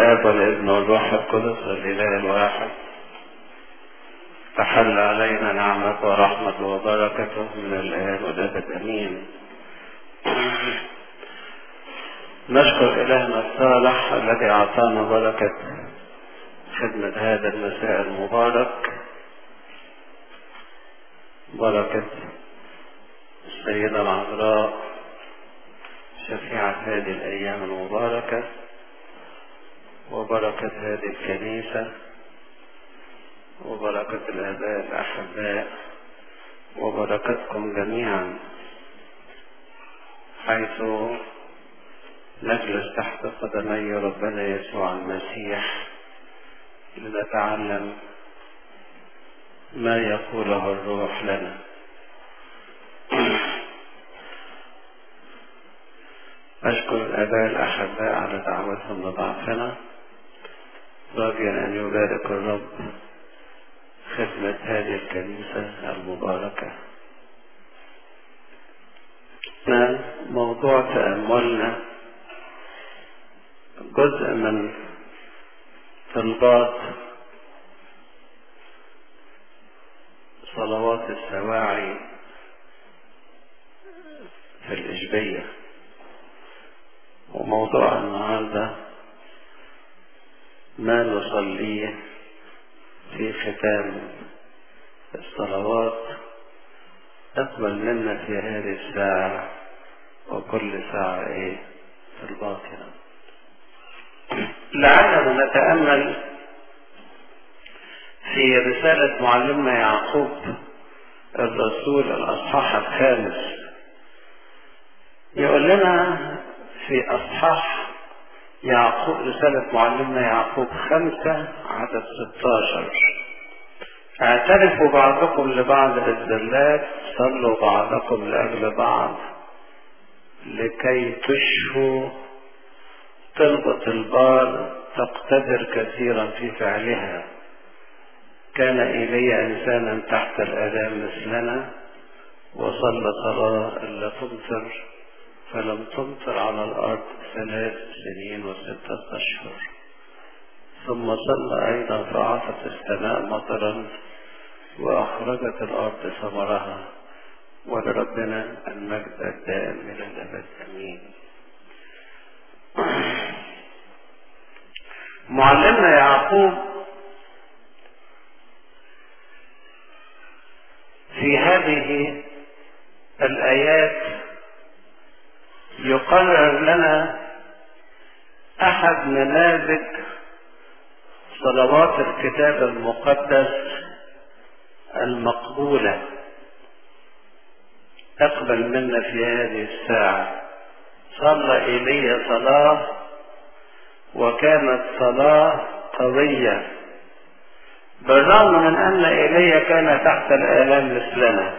الآب والابن والروح القدس الإله الواحد تحل علينا نعمة ورحمة وبركته من الآن والأبد أمين نشكر إلهنا الصالح الذي أعطانا بركة خدمة هذا المساء المبارك بركة السيدة العذراء شفيعة هذه الأيام المباركة وبركة هذه الكنيسة وبركة الآباء الأحباء وبركتكم جميعا حيث نجلس تحت قدمي ربنا يسوع المسيح لنتعلم ما يقوله الروح لنا أشكر الآباء الأحباء على دعوتهم لضعفنا راجيا أن يبارك الرب خدمة هذه الكنيسة المباركة موضوع تأملنا جزء من طلبات صلوات السواعي في الإشبية وموضوع النهاردة ما نصليه في ختام الصلوات اقبل منا في هذه الساعة وكل ساعة ايه في الباطنة لعلنا نتأمل في رسالة معلمنا يعقوب الرسول الأصحاح الخامس يقول لنا في أصحاح يعقوب رسالة معلمنا يعقوب خمسة عدد 16 اعترفوا بعضكم لبعض بالذلات صلوا بعضكم لأجل بعض لكي تشفوا طلبة البار تقتدر كثيرا في فعلها كان إيليا إنسانا تحت الآلام مثلنا وصلى صلاة إلا تمطر فلم تمطر على الأرض ثلاث سنين وستة أشهر ثم صلى أيضا فعطت السماء مطرا وأخرجت الأرض ثمرها ولربنا المجد الدائم إلى الأبد أمين معلمنا يعقوب في هذه الآيات يقرر لنا أحد نماذج صلوات الكتاب المقدس المقبولة اقبل منا في هذه الساعة صلى إلي صلاة وكانت صلاة قوية بالرغم من أن إيليا كان تحت الآلام مثلنا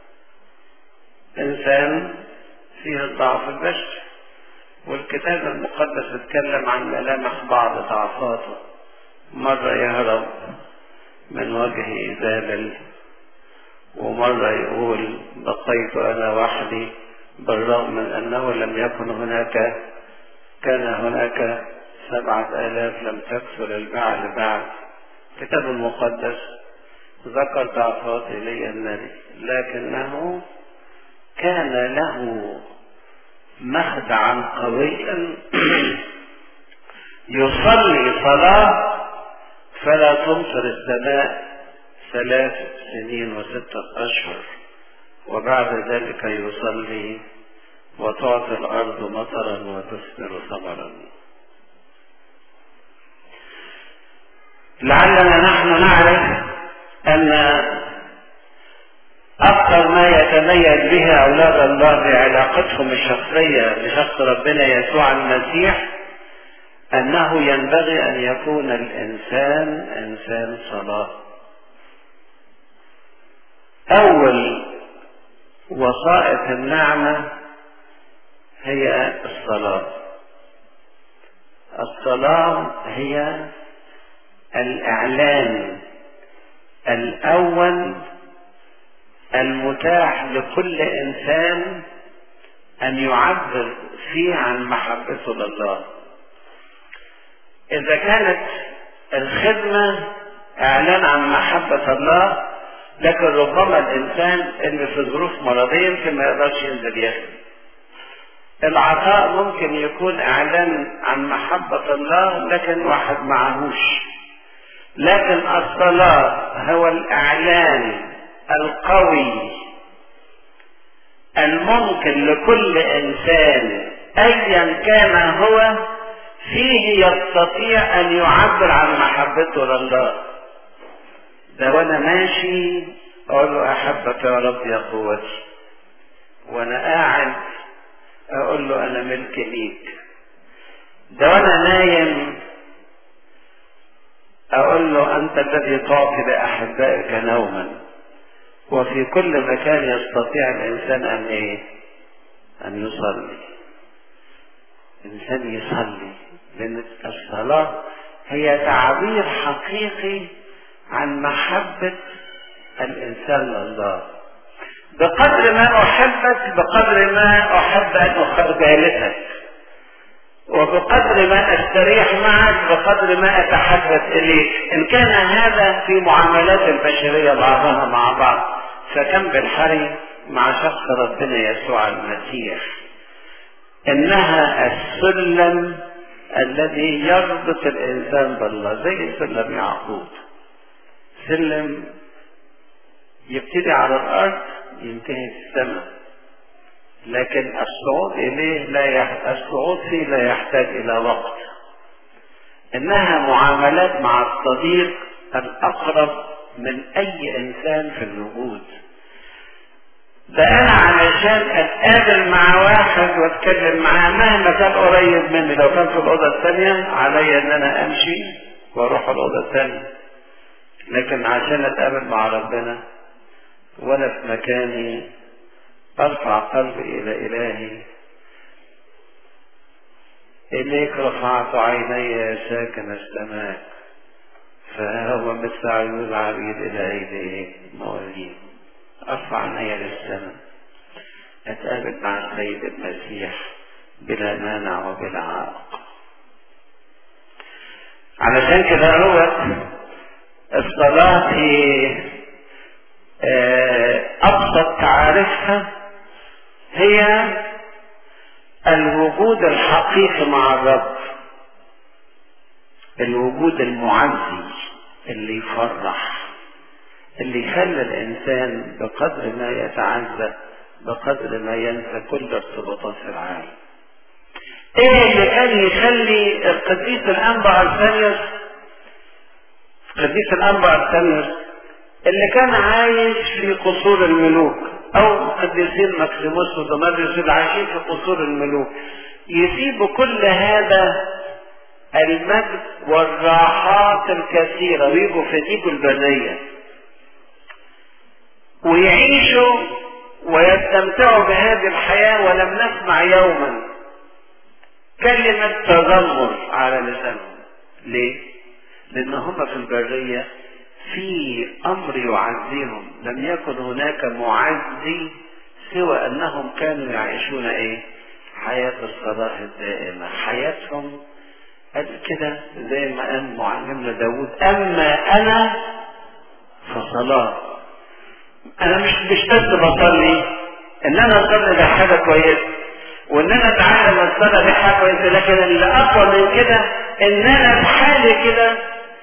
إنسان فيه الضعف البشري والكتاب المقدس اتكلم عن ملامح بعض ضعفاته مرة يهرب من وجه إيزابل ومرة يقول بقيت أنا وحدي بالرغم من أنه لم يكن هناك كان هناك سبعة آلاف لم تكثر البعل بعد الكتاب المقدس ذكر ضعفات إلي النبي لكنه كان له مخدعا قويا يصلي صلاة فلا تمطر السماء ثلاث سنين وستة أشهر وبعد ذلك يصلي وتعطي الأرض مطرا وتثمر ثمرا لعلنا نحن نعرف أن أكثر ما يتميز به أولاد الله في علاقتهم الشخصية بشخص ربنا يسوع المسيح أنه ينبغي أن يكون الإنسان إنسان صلاة أول وسائط النعمة هي الصلاة الصلاة هي الإعلان الأول المتاح لكل إنسان أن يعبر فيه عن محبته لله إذا كانت الخدمة إعلان عن محبة الله لكن ربما الإنسان اللي في ظروف مرضية يمكن ما يقدرش ينزل يخدم. العطاء ممكن يكون إعلان عن محبة الله لكن واحد معهوش. لكن الصلاة هو الإعلان القوي الممكن لكل إنسان أيا كان هو فيه يستطيع أن يعبر عن محبته لله ده وأنا ماشي أقول له أحبك يا رب يا قوتي وأنا قاعد أقول له أنا ملك ليك ده وأنا نايم أقول له أنت الذي تعطي لأحبائك نوما وفي كل مكان يستطيع الإنسان أن إيه؟ أن يصلي الإنسان يصلي لأن الصلاة هي تعبير حقيقي عن محبة الإنسان لله بقدر ما أحبك بقدر ما أحب أن أخرجالتك وبقدر ما استريح معك بقدر ما اتحدث اليك ان كان هذا في معاملات البشريه بعضها مع بعض فكم بالحري مع شخص ربنا يسوع المسيح انها السلم الذي يربط الانسان بالله زي سلم يعقوب سلم يبتدي على الارض ينتهي في السماء لكن الصعود إليه لا يحتاج الصعود فيه لا يحتاج إلى وقت إنها معاملات مع الصديق الأقرب من أي إنسان في الوجود ده أنا علشان أتقابل مع واحد وأتكلم معاه مهما كان قريب مني لو كان في الأوضة الثانية عليا إن أنا أمشي وأروح الأوضة الثانية لكن عشان أتقابل مع ربنا وأنا في مكاني ارفع قلبي الى الهي اليك رفعت عيني يا ساكن السماء فهو مثل عيون العبيد الى ايدي موالين ارفع عيني للسماء اتقابل مع السيد المسيح بلا مانع وبلا عائق علشان كده هو الصلاة في أبسط تعارفها هي الوجود الحقيقي مع الرب الوجود المعزي اللي يفرح اللي يخلي الانسان بقدر ما يتعزى بقدر ما ينسى كل ارتباطات العالم ايه اللي كان يخلي القديس الانبا ارسانيوس القديس الانبا ارسانيوس اللي كان عايش في قصور الملوك او قديسين مكسيموس ودماريوس اللي عايشين في قصور الملوك يسيبوا كل هذا المجد والراحات الكثيرة ويجوا في ديب البرية ويعيشوا ويستمتعوا بهذه الحياة ولم نسمع يوما كلمة تذمر على لسانهم ليه؟ لأن هم في البرية في امر يعزيهم لم يكن هناك معزي سوى انهم كانوا يعيشون ايه حياة الصلاة الدائمة حياتهم قد كده زي ما قال معلمنا داود اما انا فصلاة انا مش مش بس بصلي ان انا اصلي ده حاجة كويسة وان انا اتعلم الصلاة دي حاجة كويسة لكن اللي اقوى من كده ان انا بحالي كده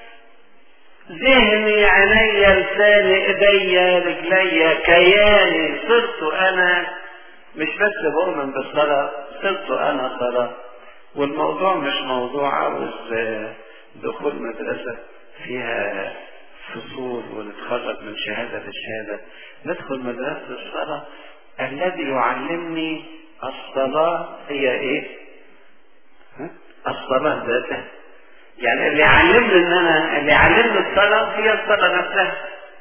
ذهني عيني لساني ايديا رجلي كياني صرت انا مش بس بؤمن بالصلاة صرت انا صلاة والموضوع مش موضوع عاوز دخول مدرسة فيها فصول ونتخرج من شهادة لشهادة ندخل مدرسة الصلاة الذي يعلمني الصلاة هي ايه؟ الصلاة ذاتها يعني اللي يعلمني ان انا اللي يعلمني الصلاة هي الصلاة نفسها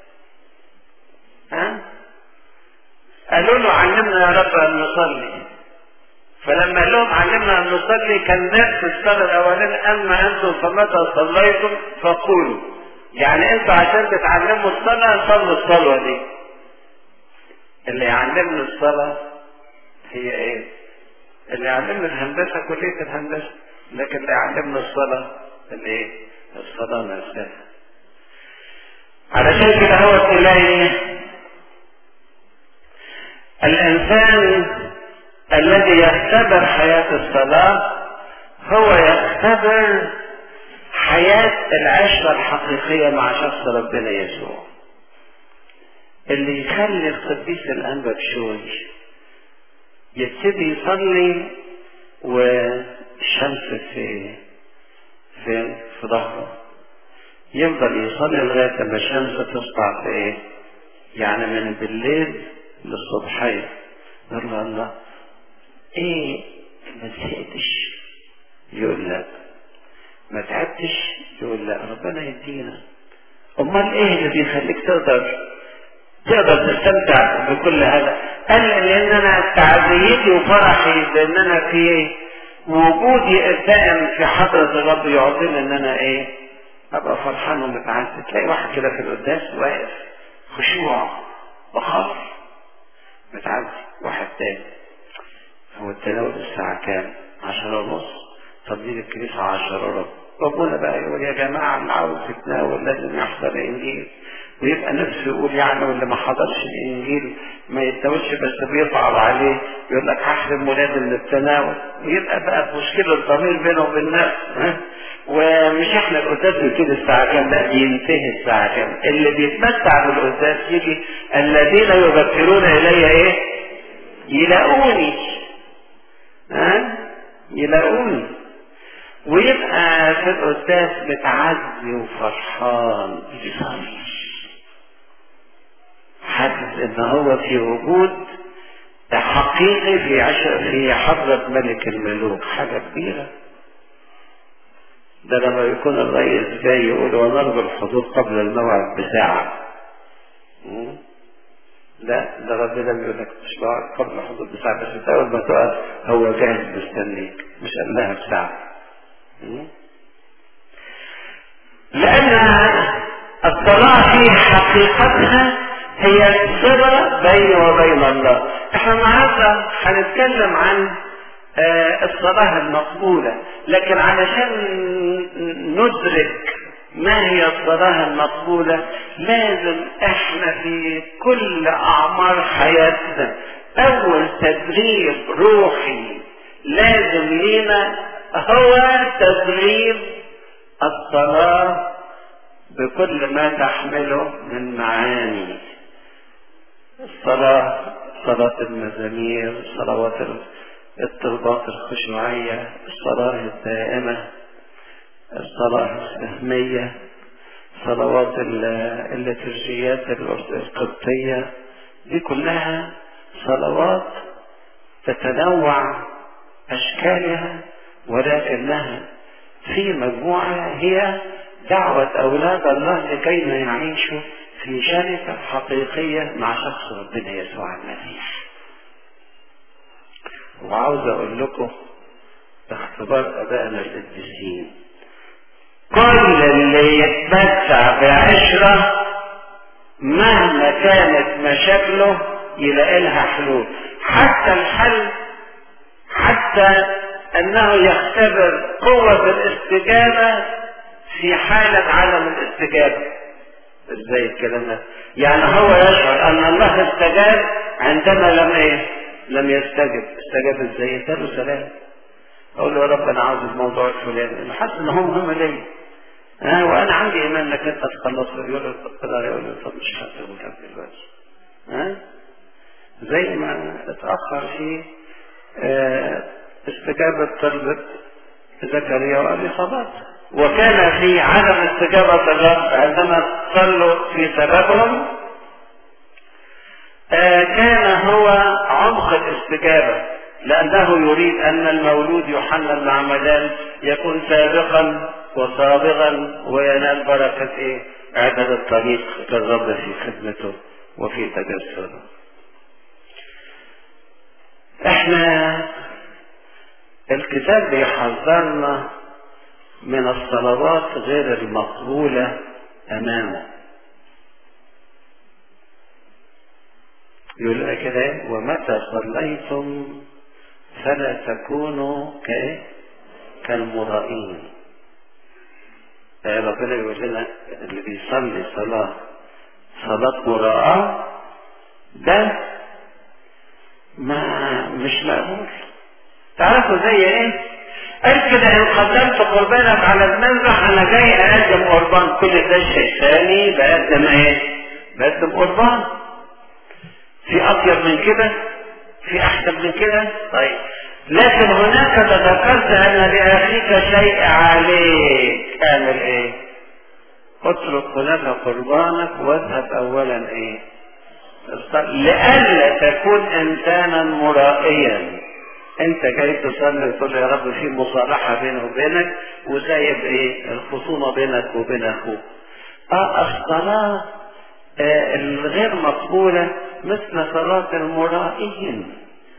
ها قالوا له علمنا يا رب ان نصلي فلما قال لهم علمنا ان نصلي كان نفس الصلاة الاولانية اما انتم فمتى صليتم فقولوا يعني انتوا عشان تتعلموا الصلاة صلوا الصلاة دي اللي يعلمني الصلاة هي ايه اللي يعلمني الهندسة كلية الهندسة لكن اللي يعلمني الصلاة الايه الصلاة نفسها علشان كده هو تلاقي الانسان الذي يختبر حياة الصلاة هو يختبر حياة العشرة الحقيقية مع شخص ربنا يسوع اللي يخلي القديس الأنبا بشوي يبتدي يصلي والشمس في في في ظهره يفضل يصلي لغاية ما الشمس تسطع في ايه؟ يعني من بالليل للصبحية يقول له الله ايه ما زهقتش يقول لا ما تعبتش يقول لا ربنا يدينا امال ايه اللي بيخليك تقدر تقدر تستمتع بكل هذا قال لان انا تعزيتي وفرحي بان انا في وجودي الدائم في حضرة الرب يعطيني ان انا ايه ابقى فرحان ومتعزي تلاقي واحد كده في القداس واقف خشوع وخاف متعزي واحد تاني هو التناول الساعة كام؟ عشرة ونص طب دي الكنيسة عشرة وربع ربنا بقى يقول يا جماعة اللي عاوز يتناول لازم يحضر الإنجيل ويبقى نفسه يقول يعني واللي ما حضرش الإنجيل ما يتناولش بس بيصعب عليه يقول لك هحرم ولادي من التناول ويبقى بقى مشكلة ضمير بينه وبين نفسه ومش احنا القداس بيبتدي الساعة كام لا بينتهي الساعة كام اللي بيتمتع بالقداس يجي الذين يبكرون إلي إيه؟ يلاقوني ها؟ يلاقوني ويبقى في القداس متعزي وفرحان يصلي حاسس ان هو في وجود حقيقي في عشر في حضرة ملك الملوك حاجة كبيرة ده لما يكون الرئيس جاي يقول ونرجو الحضور قبل الموعد بساعة لا ده ربنا بيقول لك مش بقعد قبل الحضور بساعة بس انت اول ما تقعد هو جاهز مستنيك مش قال لها بساعة لأن الصلاة في حقيقتها هي الصلة بيني وبين الله احنا النهارده هنتكلم عن آه الصلاة المقبولة لكن علشان ندرك ما هي الصلاة المقبولة لازم احنا في كل اعمار حياتنا اول تدريب روحي لازم لينا هو تدريب الصلاة بكل ما تحمله من معاني الصلاة صلاة المزامير صلوات الطلبات الخشوعية الصلاة الدائمة الصلاة السهمية صلوات الليترجيات القبطية دي كلها صلوات تتنوع أشكالها ولكنها في مجموعة هي دعوة أولاد الله لكي يعيشوا في شركة حقيقية مع شخص ربنا يسوع المسيح وعاوز أقول لكم اختبار أبائنا القديسين كل اللي يتمتع بعشرة مهما كانت مشاكله يلاقي لها حلول حتى الحل حتى انه يختبر قوة الاستجابة في حالة عدم الاستجابة ازاي الكلام ده يعني هو يشعر ان الله استجاب عندما لم ايه لم يستجب استجاب ازاي اداله سلام اقول له يا رب انا عاوز الموضوع الفلاني انا حاسس ان هم هم ليا ها وانا عندي ايمان انك انت تخلص يقول له طب يقول له طب مش هسيبه لك دلوقتي ها زي ما اتاخر في اه استجابه طلبه زكريا واليصابات وكان في عدم استجابة الرب عندما صلوا في سببهم آه كان هو عمق الاستجابة لأنه يريد أن المولود يوحنا المعمدان يكون سابقا وصابغا وينال بركة إيه؟ إعداد الطريق للرب في خدمته وفي تجسده. احنا الكتاب بيحذرنا من الصلوات غير المقبولة أمامه يقول لك كده ومتى صليتم فلا تكونوا كايه كالمرائين ربنا يقول لنا اللي بيصلي صلاة صلاة مراءة ده ما مش مقبول تعرفوا زي ايه قال كده ان قدمت قربانك على المذبح انا جاي اقدم قربان كل ده شيء ثاني بقدم ايه بقدم قربان في اطيب من كده في احسن من كده طيب لكن هناك تذكرت ان لاخيك شيء عليك اعمل ايه اترك هناك قربانك واذهب اولا ايه لئلا تكون انسانا مرائيا انت جاي تصلي وتقول يا رب في مصالحه بيني وبينك وسايب ايه الخصومه بينك وبين اخوك اه الصلاه آه الغير مقبوله مثل صلاه المرائين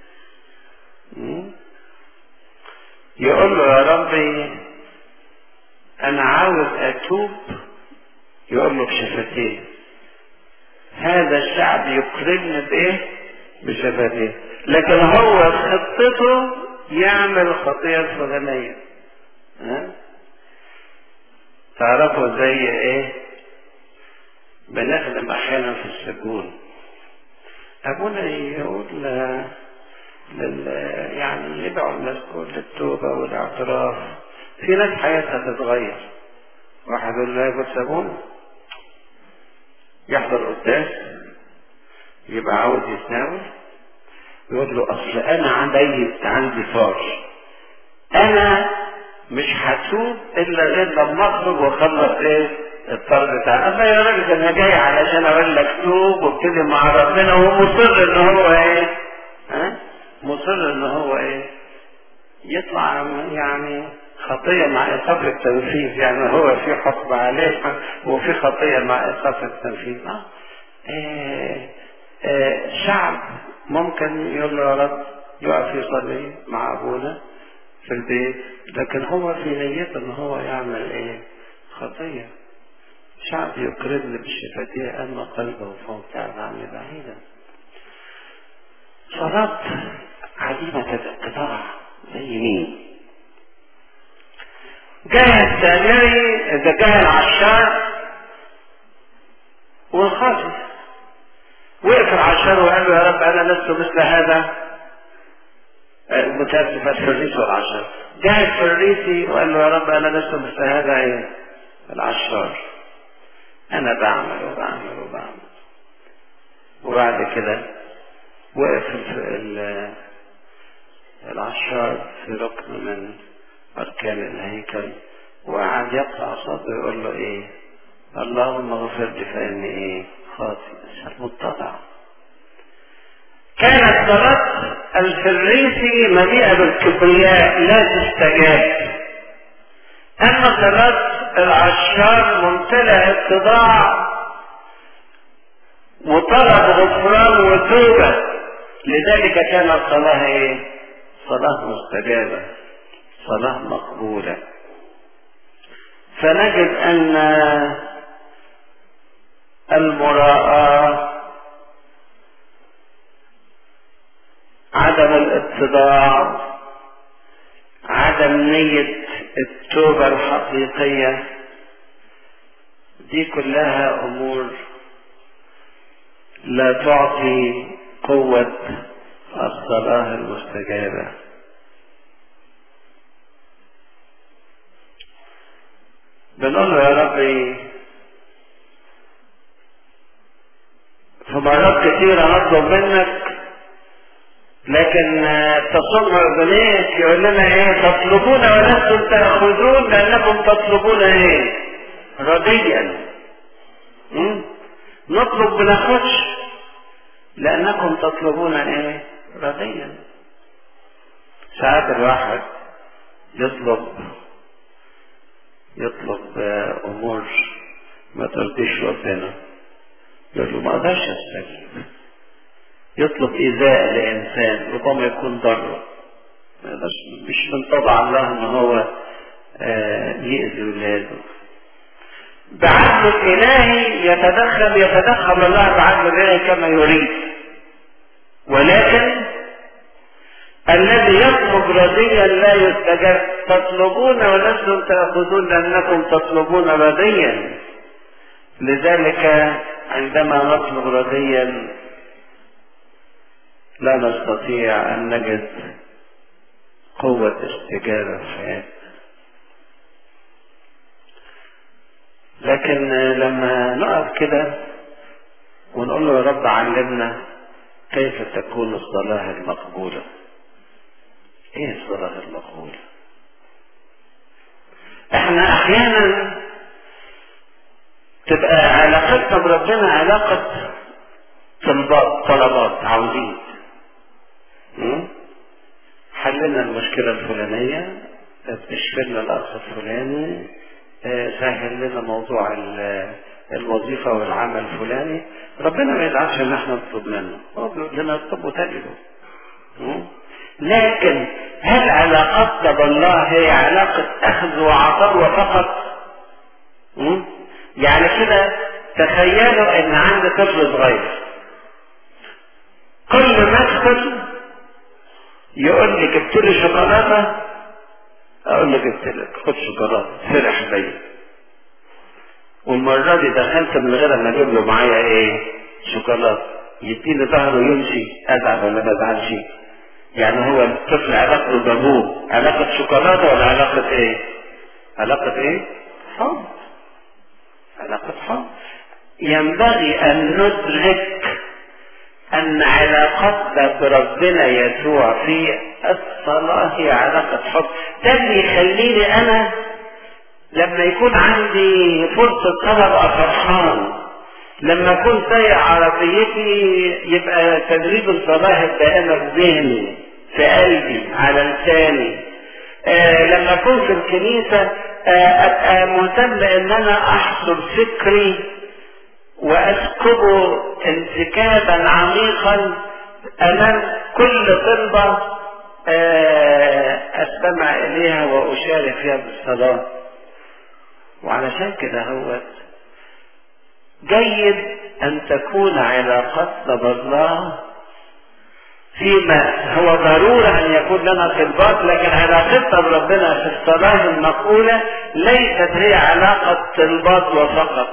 يقول له يا ربي انا عاوز اتوب يقول له بشفتيه هذا الشعب يكرمني بايه بشفتيه لكن هو خطته يعمل الخطيه الفلانيه ها تعرفوا زي ايه بنخدم احيانا في السجون ابونا يقول لل... يعني يدعو الناس كل للتوبه والاعتراف في ناس حياتها تتغير واحد يقول له يا سابون يحضر قداس يبقى عاوز يتناول يقول له اصل انا عندي عندي فار انا مش هتوب الا غير لما اخرج واخلص ايه الفار بتاعي اما يا راجل انا جاي علشان اقول لك توب وابتدي مع ربنا وهو مصر ان هو ايه ها مصر ان هو ايه يطلع يعني خطية مع إيقاف التنفيذ يعني هو في حكم عليه وفي خطية مع إيقاف التنفيذ آه. آه آه شعب ممكن يقول له يا رب يقف يصلي مع أبونا في البيت لكن هو في نيته إن هو يعمل إيه؟ خطية شعب يقربني بالشفتية أما قلبه فهو ابتعد عني بعيدا صلاة عديمة الاتباع زي مين؟ جاء السامري إذا جاء العشار والخاطف وقف العشار وقال له يا رب أنا لست مثل هذا المتأسف الفريسي والعشار جاء الفريسي وقال له يا رب أنا لست مثل هذا إيه العشار أنا بعمل وبعمل وبعمل وبعد كده وقف العشار في ركن من أركان الهيكل وقعد يقطع صوته يقول له إيه اللهم اغفر لي فإني إيه خاطئ متضع كانت صلاة الفريسي مليئة بالكبرياء لا تستجاب أما صلاة العشار ممتلئ اتضاع وطلب غفران وتوبة لذلك كانت صلاة ايه؟ صلاة مستجابة صلاة مقبولة فنجد أن المراءة عدم الاتباع عدم نية التوبة الحقيقية دي كلها أمور لا تعطي قوة الصلاة المستجابة بنقول له يا ربي في مرات كثيرة نطلب منك لكن تصم عبنيك يقول لنا ايه تطلبون ولستم تأخذون لأنكم تطلبون ايه رديا نطلب بناخدش لأنكم تطلبون ايه رديا ساعات الواحد يطلب يطلب امور ما ترضيش ربنا يقول له ما اقدرش استجيب يطلب ايذاء لانسان ربما يكون ضره ما يقدرش مش من طبع الله ان هو يأذي ولاده بعدل الالهي يتدخل يتدخل الله بعدل الالهي كما يريد ولكن الذي يطلب رديا لا يستجاب تطلبون ولستم تأخذون لأنكم تطلبون رديا لذلك عندما نطلب رديا لا نستطيع أن نجد قوة استجابة في حياتنا لكن لما نقف كده ونقول له يا رب علمنا كيف تكون الصلاة المقبولة ايه الصلاة المقبولة احنا احيانا تبقى علاقتنا بربنا علاقة طلبات طلبات عاوزين حللنا المشكلة الفلانية اشفي لنا الأخ الفلاني سهل لنا موضوع الوظيفة والعمل الفلاني ربنا ما يزعلش ان احنا نطلب منه هو بيقول لنا اطلبوا تجدوا لكن هل علاقتنا بالله هي علاقة أخذ وعطاء وفقط؟ يعني كده تخيلوا ان عندي طفل صغير كل ما ادخل يقول لي جبت لي شوكولاته اقول له جبت لك خد شوكولاته فرح بيا والمره دي دخلت من غير ما اجيب له معايا ايه شوكولاته يديني ظهره يمشي ازعل ولا ما ازعلش يعني هو الطفل علاقته بابوه علاقه شوكولاته ولا علاقه ايه علاقه ايه حب علاقه حب ينبغي ان ندرك أن علاقتنا بربنا يسوع في الصلاة هي علاقة حب ده اللي يخليني أنا لما يكون عندي فرصة طلب فرحان لما أكون سايق عربيتي يبقى تدريب الصلاة الدائمة في ذهني في قلبي على لساني آه لما أكون في الكنيسة آه أبقى مهتم إن أنا أحصر فكري واسكبه انسكابا عميقا امام كل طلبة استمع اليها واشارك فيها بالصلاة وعلشان كده هو جيد ان تكون علاقتنا بالله فيما هو ضرورة ان يكون لنا طلبات لكن علاقتنا بربنا في الصلاة المقولة ليست هي علاقة طلبات وفقط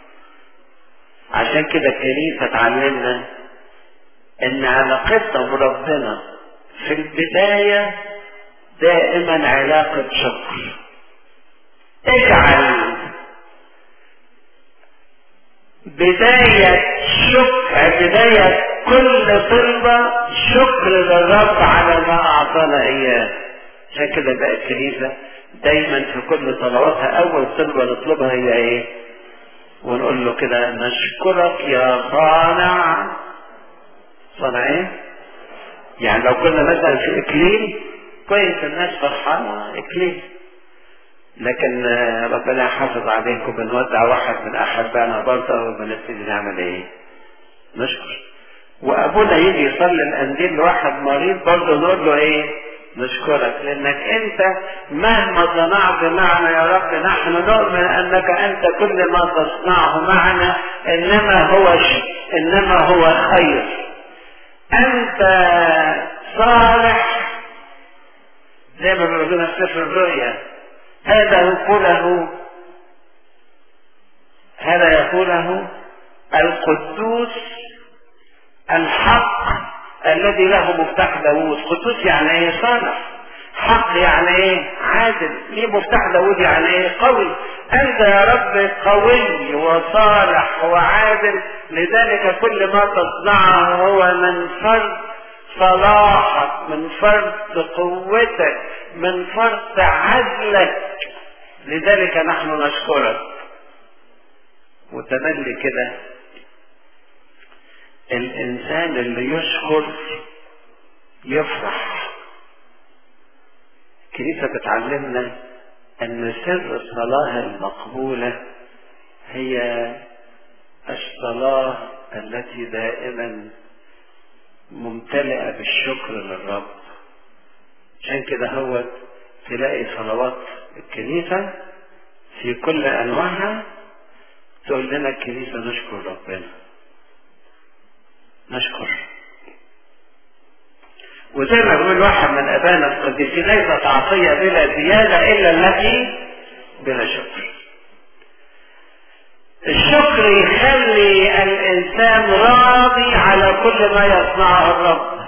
عشان كده الكنيسة تعلمنا ان علاقتنا بربنا في البداية دائما علاقة شكر اجعل بداية شكر بداية كل طلبة شكر للرب على ما أعطانا إياه عشان كده بقى الكنيسة دايما في كل صلواتها أول طلبة نطلبها هي إيه؟ ونقول له كده نشكرك يا صانع صانع ايه؟ يعني لو كنا مثلا في اكليل كويس الناس فرحانه اكليل لكن ربنا يحافظ عليكم بنودع واحد من احبائنا برضه وبنبتدي نعمل ايه؟ نشكر وابونا يجي يصلي الانديل لواحد مريض برضه نقول له ايه؟ نشكرك لانك انت مهما صنعت معنا يا رب نحن نؤمن انك انت كل ما تصنعه معنا انما هو ش... انما هو خير انت صالح زي ما بيقولون في سفر الرؤيا هذا يقوله هذا يقوله القدوس الحق الذي له مفتاح داوود قدوس يعني ايه صالح حق يعني ايه عادل ليه مفتاح داوود يعني ايه قوي انت يا رب قوي وصالح وعادل لذلك كل ما تصنعه هو من فرد صلاحك من فرد قوتك من فرد عدلك لذلك نحن نشكرك وتملي كده الانسان اللي يشكر يفرح الكنيسة بتعلمنا ان سر الصلاة المقبولة هي الصلاة التي دائما ممتلئة بالشكر للرب عشان كده هو تلاقي صلوات الكنيسة في كل أنواعها تقول لنا الكنيسة نشكر ربنا نشكر وزي ما بيقول واحد من ابانا القديسين ليست عطيه بلا زياده الا التي بلا شكر الشكر يخلي الانسان راضي على كل ما يصنعه الرب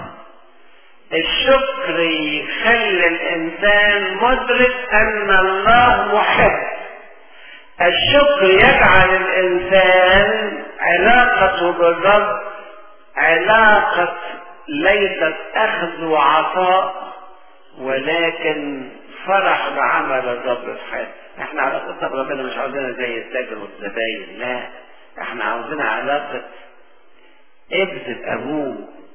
الشكر يخلي الانسان مدرك ان الله محب الشكر يجعل الانسان علاقته بالرب علاقة ليست اخذ وعطاء ولكن فرح بعمل الرب في حياته احنا علاقتنا بربنا مش عاوزينها زي التاجر والزباين لا احنا عاوزينها علاقة ابن ابوه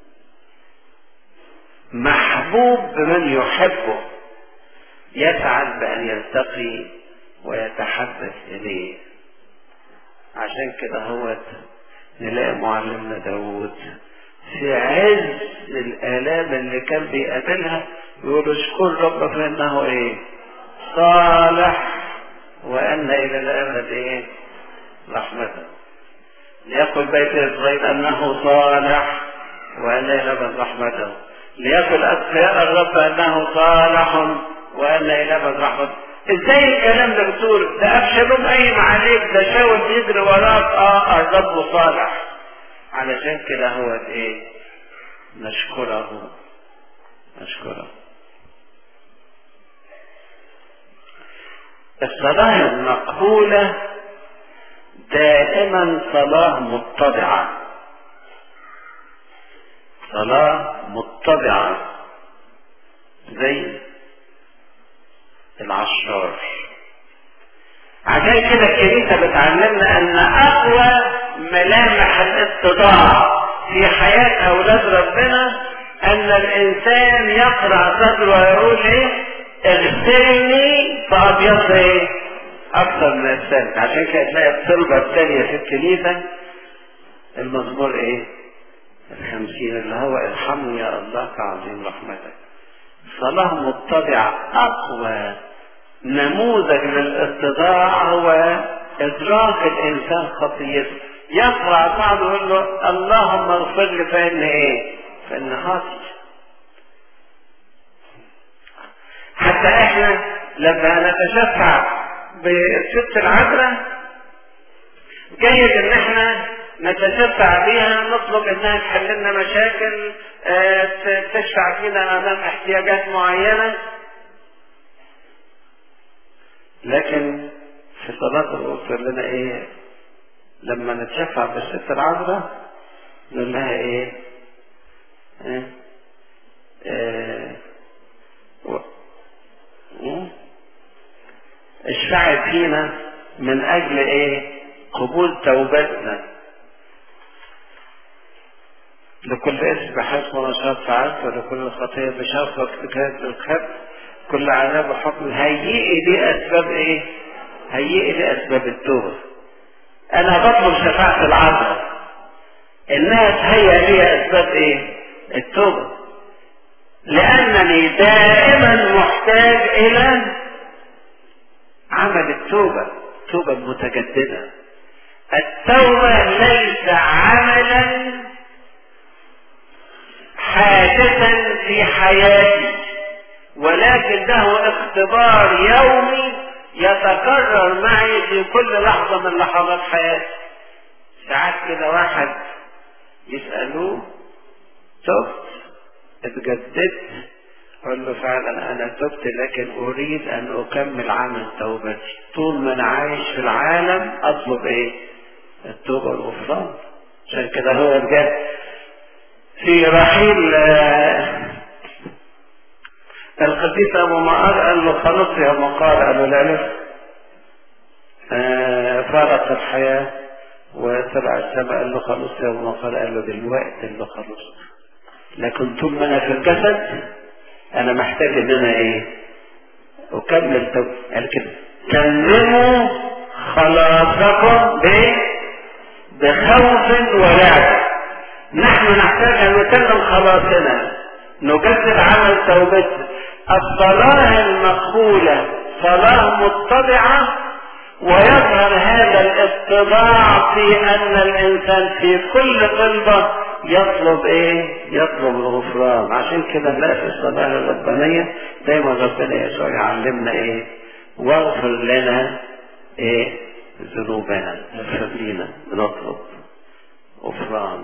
محبوب بمن يحبه يسعد بأن يلتقي ويتحدث إليه عشان كده هو نلاقي معلمنا داود في عز الآلام اللي كان بيقابلها يقول اشكر رب فإنه إيه صالح وأن إلى الأبد إيه رحمته ليقل بيت إسرائيل أنه صالح وأن إلى الأبد رحمته ليقل أتقياء الرب أنه صالح وأن إلى أبد رحمته ازاي الكلام ده بتقول ده ابشالوم قايم عليك ده شاول بيجري وراك اه الرب صالح علشان كده هو ايه نشكره نشكره الصلاة المقبولة دائما صلاة متضعة صلاة متضعة زي العشار عشان كده الكنيسة بتعلمنا ان اقوى ملامح الاتضاع في حياة اولاد ربنا ان الانسان يقرع صدره ويقول ايه اغسلني فابيض ايه اكثر من الثلج عشان كده تلاقي الطلبة الثانية في الكنيسة المزمور ايه الخمسين اللي هو ارحمني يا الله كعظيم رحمتك صلاة متضعة أقوى نموذج للاتضاع هو إدراك الإنسان خطيته يقرأ بعض ويقول له اللهم اغفر لي فإن إيه؟ فإن خاطئ حتى إحنا لما نتشفع بالست العذراء جيد إن إحنا نتشفع بيها نطلب انها تحل لنا مشاكل اه تشفع فينا امام احتياجات معينة لكن في صلاة الأسر لنا ايه لما نتشفع بالست العذراء نقول لها ايه اه اه اشفعت فينا من اجل ايه قبول توبتنا لكل اسم بحسب ونشاط فعلت ولكل خطية بشرط واكتكاد الخب كل عذاب وحكم هيئي لي اسباب ايه هيئي لي اسباب التوبة انا بطلب شفاعة العذراء انها تهيئ لي اسباب ايه التوبة لانني دائما محتاج الى عمل التوبة التوبة المتجددة التوبة ليس عملا حادثا في حياتي ولكنه اختبار يومي يتكرر معي في كل لحظة من لحظات حياتي ساعات كده واحد يسألوه تبت اتجددت اقول له فعلا انا تبت لكن اريد ان اكمل عمل توبتي طول ما انا عايش في العالم اطلب ايه التوبه والغفران عشان كده هو بجد في رحيل القديس ابو مقار قال له خلص يا مقار قال له لا لسه فارق الحياه وطلع السماء قال له خلص يا ابو مقار قال له دلوقتي اللي خلصت لكن طول ما انا في الجسد انا محتاج ان انا ايه اكمل تو قال كده كملوا خلاصكم بايه بخوف ورعب نحن نحتاج ان نكمل خلاصنا نجدد عمل توبتنا الصلاة المقبولة صلاة متضعة ويظهر هذا الاتضاع في ان الانسان في كل قلبه يطلب ايه يطلب الغفران عشان كده نلاقي في الصلاة الربانية دايما ربنا يسوع يعلمنا ايه واغفر لنا ايه ذنوبنا اغفر لنا بنطلب غفران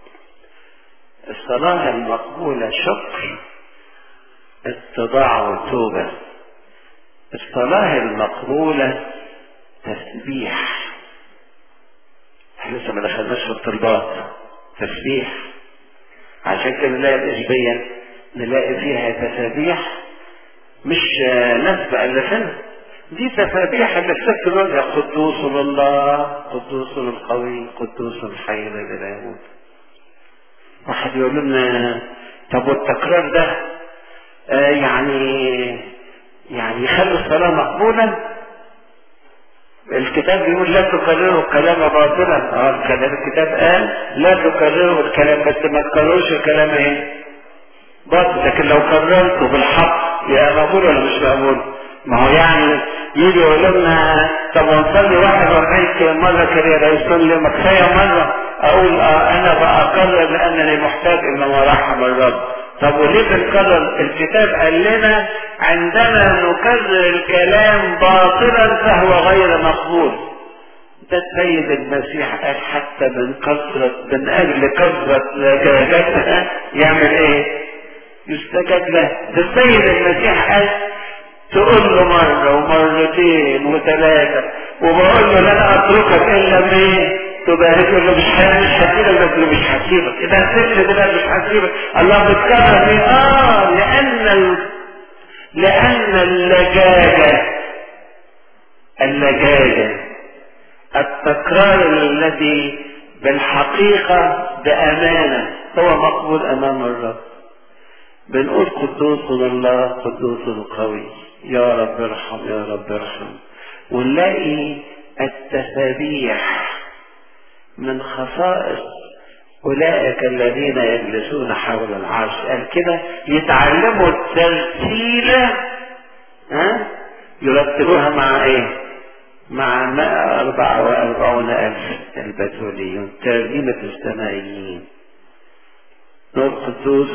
الصلاة المقبولة شكر اتضاع وتوبة الصلاة المقبولة تسبيح احنا لسه ما دخلناش في الطلبات تسبيح عشان كده نلاقي الإشبية نلاقي فيها تسابيح مش نسبة ألفنا دي تسابيح اللي الست الوجه قدوس لله قدوس القوي قدوس الحي الذي لا يموت واحد يقول لنا طب والتكرار ده آه يعني يعني يخلي الصلاة مقبولة الكتاب بيقول لا تكرروا الكلام باطلا اه الكلام الكتاب قال لا تكرروا الكلام بس ما تكرروش الكلام ايه باطل لكن لو كررته بالحق يبقى مقبول ولا مش مقبول ما هو يعني يجي يقول لنا طب ونصلي 41 مرة كده لا يصلي ما كفاية مرة اقول اه انا بأقرر لانني محتاج ان مرحم الرب طب وليه بنكرر الكتاب قال لنا عندما نكرر الكلام باطلا فهو غير مقبول ده السيد المسيح قال حتى من كثرة من أجل كثرة لجاجتها يعمل إيه؟ يستجاب له ده السيد المسيح قال تقول له مرة ومرتين وثلاثة وبقول له لن أتركك إلا بإيه؟ تبارك له مش مش هسيبك بس مش هسيبك اذا سبت كده مش هسيبك الله بتكرر ليه اه لان ال... لان اللجاجة اللجاجة التكرار الذي بالحقيقة بأمانة هو مقبول أمام الرب بنقول قدوس الله قدوس القوي يا رب ارحم يا رب ارحم ونلاقي التسابيح من خصائص أولئك الذين يجلسون حول العرش قال كده يتعلموا الترتيلة ها يرتبوها مع ايه مع 144 ألف البتوليون ترجمة السمائيين نور قدوس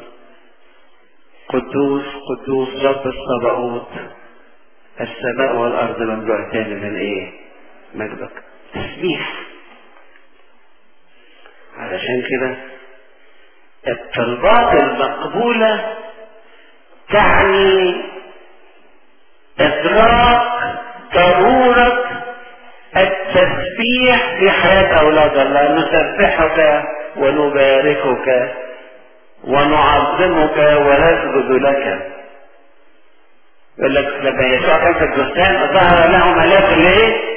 قدوس قدوس رب الصباؤوت السماء والأرض مملوءتان من ايه مجدك تسبيح علشان كده الطلبات المقبولة تعني إدراك ضرورة التسبيح في حياة أولاد الله نسبحك ونباركك ونعظمك ونسجد لك يقول لك لما يسوع كان في البستان ظهر له ملاك الايه؟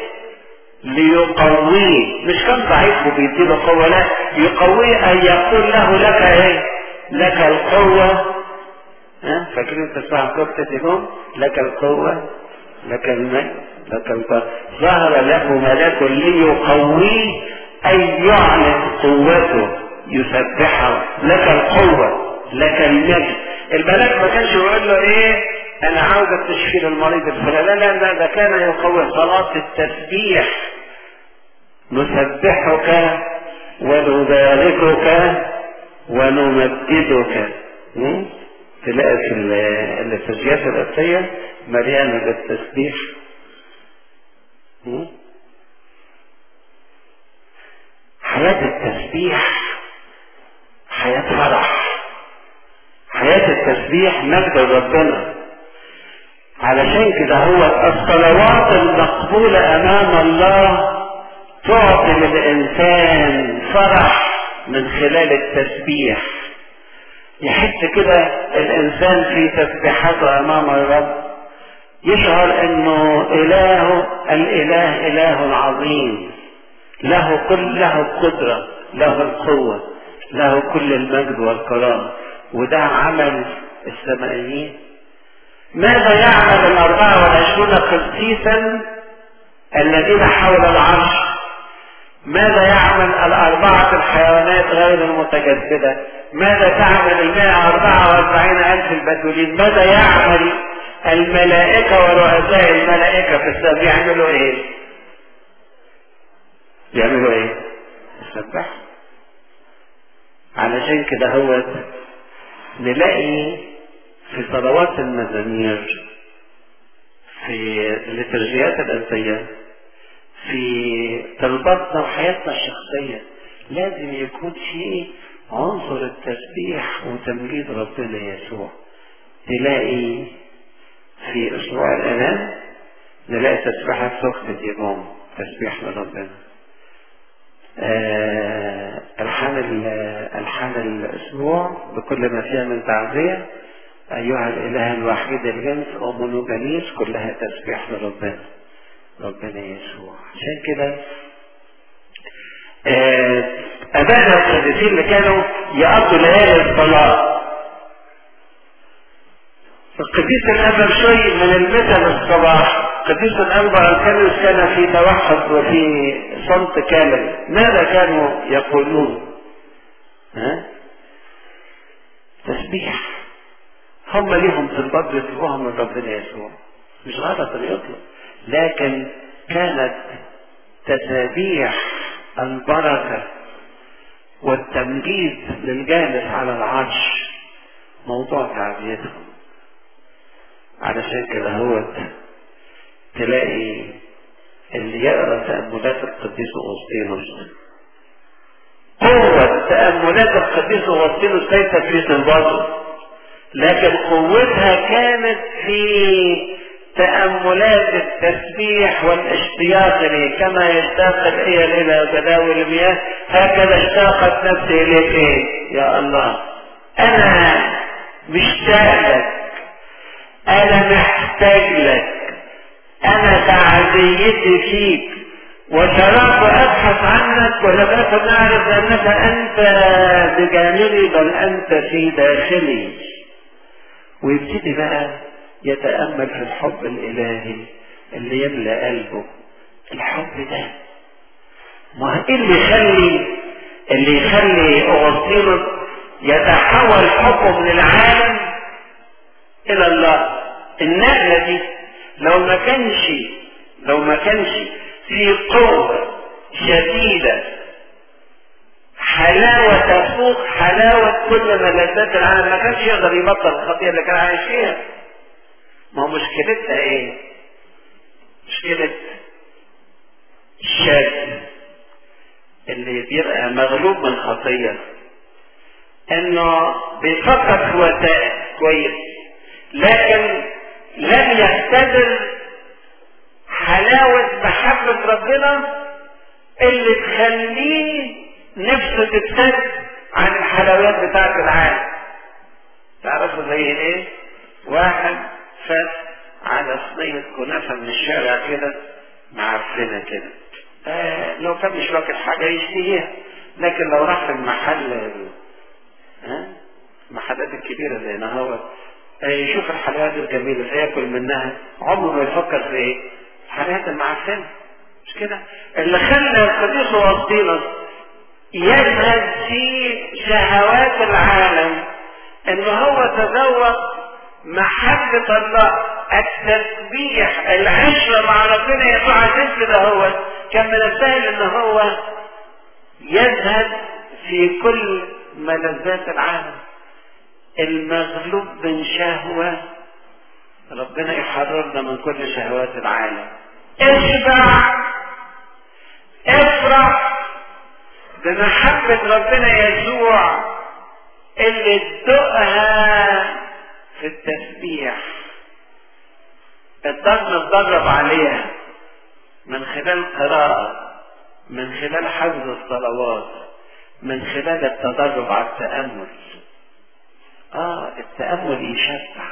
ليقويه مش كان ضعيف وبيديله قوة لا يقويه أن يقول له لك ايه لك القوة ها فاكرين تسمع كفتتهم لك القوة لك الماء لك القوة ظهر له ملاك ليقويه أن يعلن قوته يسبحه لك القوة لك المجد الملاك ما كانش يقول له ايه انا عاوزك تشفي المريض الفلاني لا لا لا ده كان يقوي صلاة التسبيح نسبحك ونباركك ونمجدك تلاقي في الاساسيات الاساسية مليانة بالتسبيح حياة التسبيح حياة فرح حياة التسبيح مجد ربنا علشان كده هو الصلوات المقبولة أمام الله تعطي للإنسان فرح من خلال التسبيح يحس كده الإنسان في تسبيحاته أمام الرب يشعر أنه إله الإله إله عظيم له كل له القدرة له القوة له كل المجد والكرامة وده عمل السمائيين ماذا يعمل الأربعة والعشرون قسيسا الذين حول العرش ماذا يعمل الأربعة الحيوانات غير المتجسدة ماذا تعمل المائة أربعة وأربعين ألف البتولين ماذا يعمل الملائكة ورؤساء الملائكة في السماء يعملوا ايه يعملوا ايه يسبح علشان كده هو نلاقي في صلوات المزامير في الليترجيات الأنسية في طلباتنا وحياتنا الشخصية لازم يكون في عنصر التسبيح وتمجيد ربنا يسوع تلاقي في أسبوع الألام نلاقي تسبيحة سخنة يوم تسبيح لربنا آه الحان الحان الاسبوع بكل ما فيها من تعزيه ايها الاله الوحيد الجنس ام وجنيس كلها تسبيح لربنا ربنا يسوع عشان كده آه ابائنا القديسين اللي كانوا يقضوا ليالي الصلاه القديس الأنبا شوي من المثل الصباح قديس الأنبا أركانيوس كان في توحد وفي صمت كامل ماذا كانوا يقولون ها؟ تسبيح هم ليهم طلبات بيطلبوها من ربنا يسوع مش غلط اللي يطلب لكن كانت تسابيح البركة والتمجيد للجالس على العرش موضوع تعزيتهم علشان كده هو تلاقي اللي يقرا تأملات القديس أغسطينوس قوة تأملات القديس أغسطينوس ليست في طلباته لكن قوتها كانت في تأملات التسبيح والاشتياق إليه كما يشتاق الإيل إلى جداول المياه هكذا اشتاقت نفسي إليك إيه يا الله أنا مشتاق لك أنا محتاج لك أنا تعزيتي فيك وشرفت أبحث عنك ولم أكن أعرف أنك أنت بجانبي بل أنت في داخلي ويبتدي بقى يتأمل في الحب الإلهي اللي يملأ قلبه الحب ده ما ايه اللي يخلي اللي يخلي أغسطينوس يتحول حبه من العالم إلى الله النقلة دي لو ما كانش لو ما كانش في قوة شديدة حلاوة تفوق حلاوة كل ملذات العالم ما كانش يقدر يبطل الخطيئة اللي كان عايش فيها ما هو مشكلتها ايه مشكلة الشاب اللي بيبقى مغلوب من خطية انه بيفكر في وسائل كويس لكن لم يختبر حلاوة محبة ربنا اللي تخليه نفسه تبتد عن الحلويات بتاعة العالم تعرفوا زي ايه واحد فات على صينية كنافة من الشارع كده معفنة كده آه لو كان مش واكل حاجة يشتهيها لكن لو راح في المحل ها المحلات الكبيرة زي نهاوة آه يشوف الحلويات الجميلة فياكل منها عمره ما يفكر في ايه الحلويات المعفنة مش كده اللي خلى القديس وسطينس يذهب في شهوات العالم ان هو تذوق محبة الله التسبيح العشرة مع ربنا يسوع عشان كده هو كان من السهل ان هو يذهب في كل ملذات العالم المغلوب من شهوة ربنا يحررنا من كل شهوات العالم اشبع افرح بمحبة ربنا يسوع اللي تدقها في التسبيح الضغط نتدرب عليها من خلال قراءة من خلال حفظ الصلوات من خلال التدرب على التأمل اه التأمل يشبع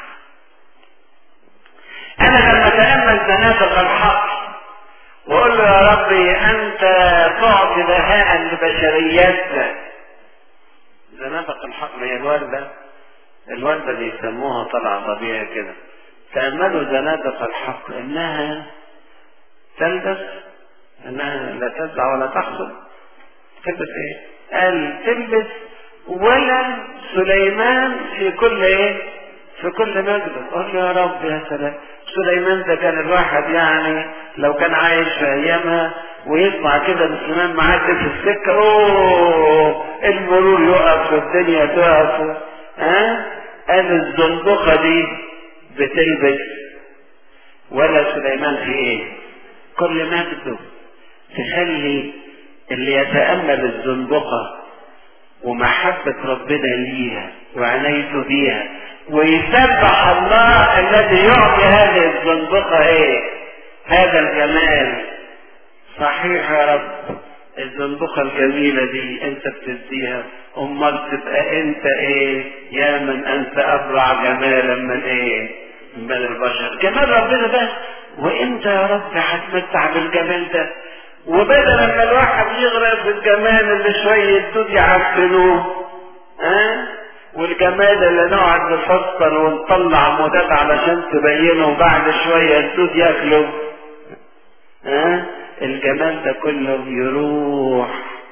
انا لما اتأمل تنافق الحق واقول له يا ربي انت تعطي بهاء لبشريتنا زنافق الحقل هي الوردة الوردة اللي يسموها طلع طبيعي كده تأملوا زنادق الحق انها تلبس انها لا تزرع ولا تحصل تلبس ايه قال تلبس ولا سليمان في كل ايه في كل مجد قال يا رب يا سلام سليمان ده كان الواحد يعني لو كان عايش في ايامها ويسمع كده مسلمان معدي في السكة اوه المرور يقف والدنيا تقف ها قال الزنبقة دي بتلبس ولا سليمان في ايه كل مجده تخلي اللي يتأمل الزنبقة ومحبة ربنا ليها وعنايته بيها ويسبح الله الذي يعطي هذه الزنبقة ايه هذا الجمال صحيح يا رب الزنبقة الجميلة دي انت بتديها امال تبقى انت ايه يا من انت ابرع جمالا من ايه من البشر جمال ربنا بس وانت يا رب هتمتع بالجمال ده وبدل ما الواحد يغرق في الجمال اللي شوية دود يعفنوه ها والجمال اللي نقعد نفسر ونطلع مودات علشان تبينه بعد شوية الدود ياكله ها الجمال ده كله يروح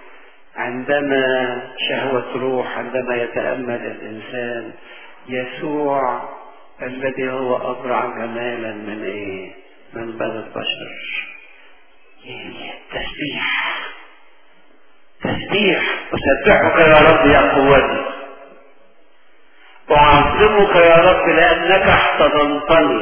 عندما شهوة روح عندما يتأمل الإنسان يسوع الذي هو أبرع جمالا من إيه؟ من بني البشر تسبيح تسبيح أسبحك يا رب يا قوتي أعظمك يا رب لأنك احتضنتني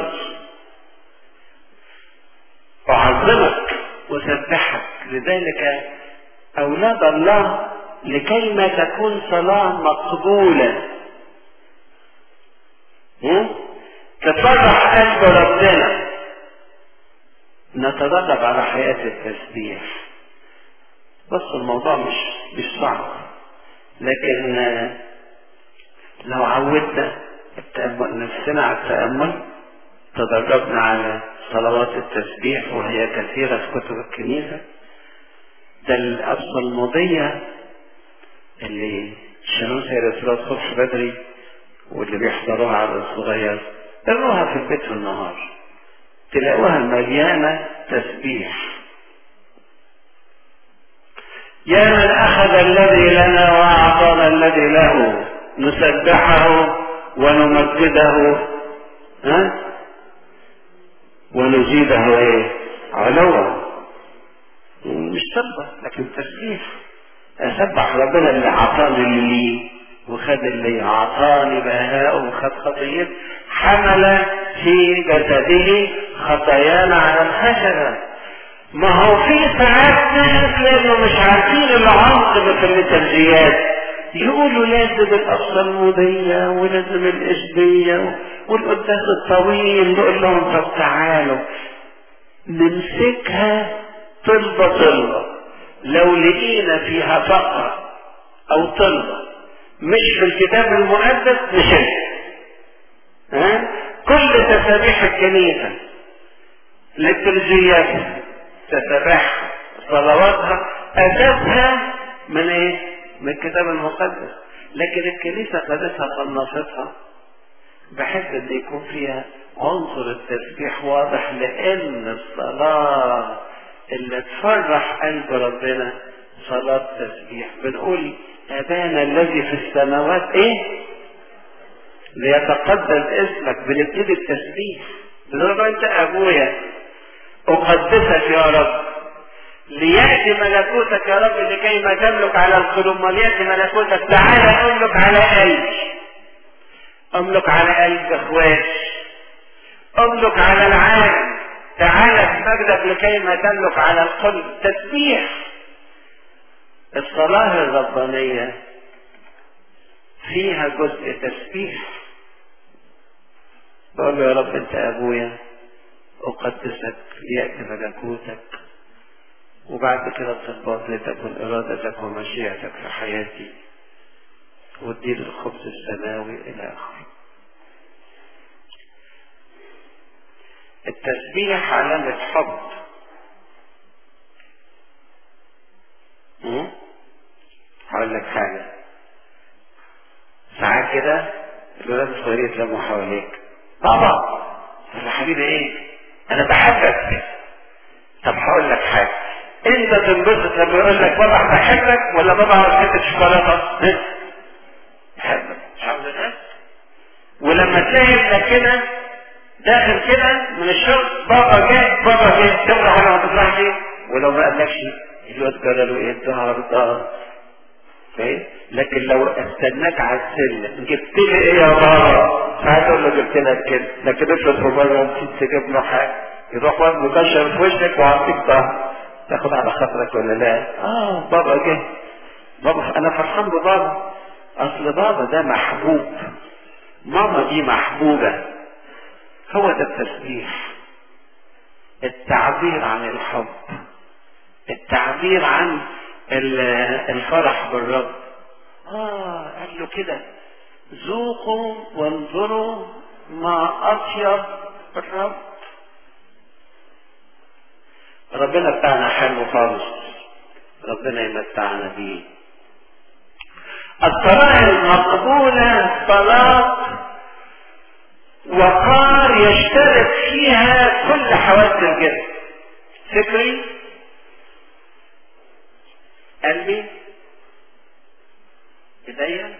أعظمك أسبحك لذلك أولاد الله لكي ما تكون صلاة مقبولة تفرح قلب ربنا نتدرب على حياة التسبيح بس الموضوع مش مش صعب لكن لو عودنا التأمل نفسنا على التأمل تدربنا على صلوات التسبيح وهي كثيرة في كتب الكنيسة ده الأبصى الماضية اللي الشمس يرسلوها الصبح بدري واللي بيحضروها على الصغير قروها في البيت في النهار تلاقوها مليانة تسبيح يا من أخذ الذي لنا وأعطانا الذي له نسبحه ونمجده ها ونزيده ايه علوا مش سبة لكن تسبيح اسبح ربنا اللي اعطاني اللي لي وخد اللي اعطاني بهاء وخد خطيئة حمل في جسده خطايانا على الخشبة ما هو في ساعات ناس لانه مش عارفين العمق في الليترجيات يقولوا لازم الأبصلمودية ولازم الإشبية والقداس الطويل نقول لهم طب تعالوا نمسكها طلبة طلبة لو لقينا فيها فقرة أو طلبة مش في الكتاب المقدس نشيلها ها كل تسابيح الكنيسة لترجياتها تسابيحها صلواتها أساسها من إيه؟ من الكتاب المقدس لكن الكنيسة خدتها صنفتها بحيث ان يكون فيها عنصر التسبيح واضح لان الصلاة اللي تفرح قلب ربنا صلاة تسبيح بنقول ابانا الذي في السماوات ايه ليتقدس اسمك بنبتدي التسبيح بنقول انت ابويا اقدسك يا رب ليأتي ملكوتك يا رب لكي ما تملك على القلوب وليأتي ملكوتك تعالى املك على قلبي املك على قلب اخواتي املك على العالم تعالى بمجدك لكي ما تملك على القلب تسبيح الصلاة الربانية فيها جزء تسبيح بقول له يا رب انت ابويا اقدسك ليأتي ملكوتك وبعد كده الطلبات لتكن إرادتك ومشيئتك في حياتي واديني الخبز السماوي إلى آخره. التسبيح علامة حب. هقول لك حاجة. ساعات كده الولاد الصغيرين يتلموا حواليك. بابا طب يا حبيبي ايه؟ أنا بحبك. طب هقول لك حاجة. انت تنبسط لما يقول لك بابا بحبك ولا بابا عاوز حته شوكولاته بحبك مش عاوز الناس ولما تلاقي ابنك كده داخل كده من الشغل بابا جه بابا جه تفرح ولا ما تفرحش ولو ما قالكش الواد جرى له ايه النهارده فاهم لكن لو استناك على السلم جبت لي ايه يا بابا ساعات اقول له جبت لك كده لكن افرض في مره نسيت تجيب له حاجه يروح واد مكشر في وشك وعطيك ظهر تاخد على خاطرك ولا لا اه بابا جه بابا انا فرحان ببابا اصل بابا ده محبوب ماما دي محبوبه هو ده التسبيح التعبير عن الحب التعبير عن الفرح بالرب اه قال له كده ذوقوا وانظروا ما اطيب الرب ربنا بتاعنا حلو خالص ربنا يمتعنا بيه الصلاة المقبولة صلاة وقار يشترك فيها كل حواس الجسم فكري قلبي ايديا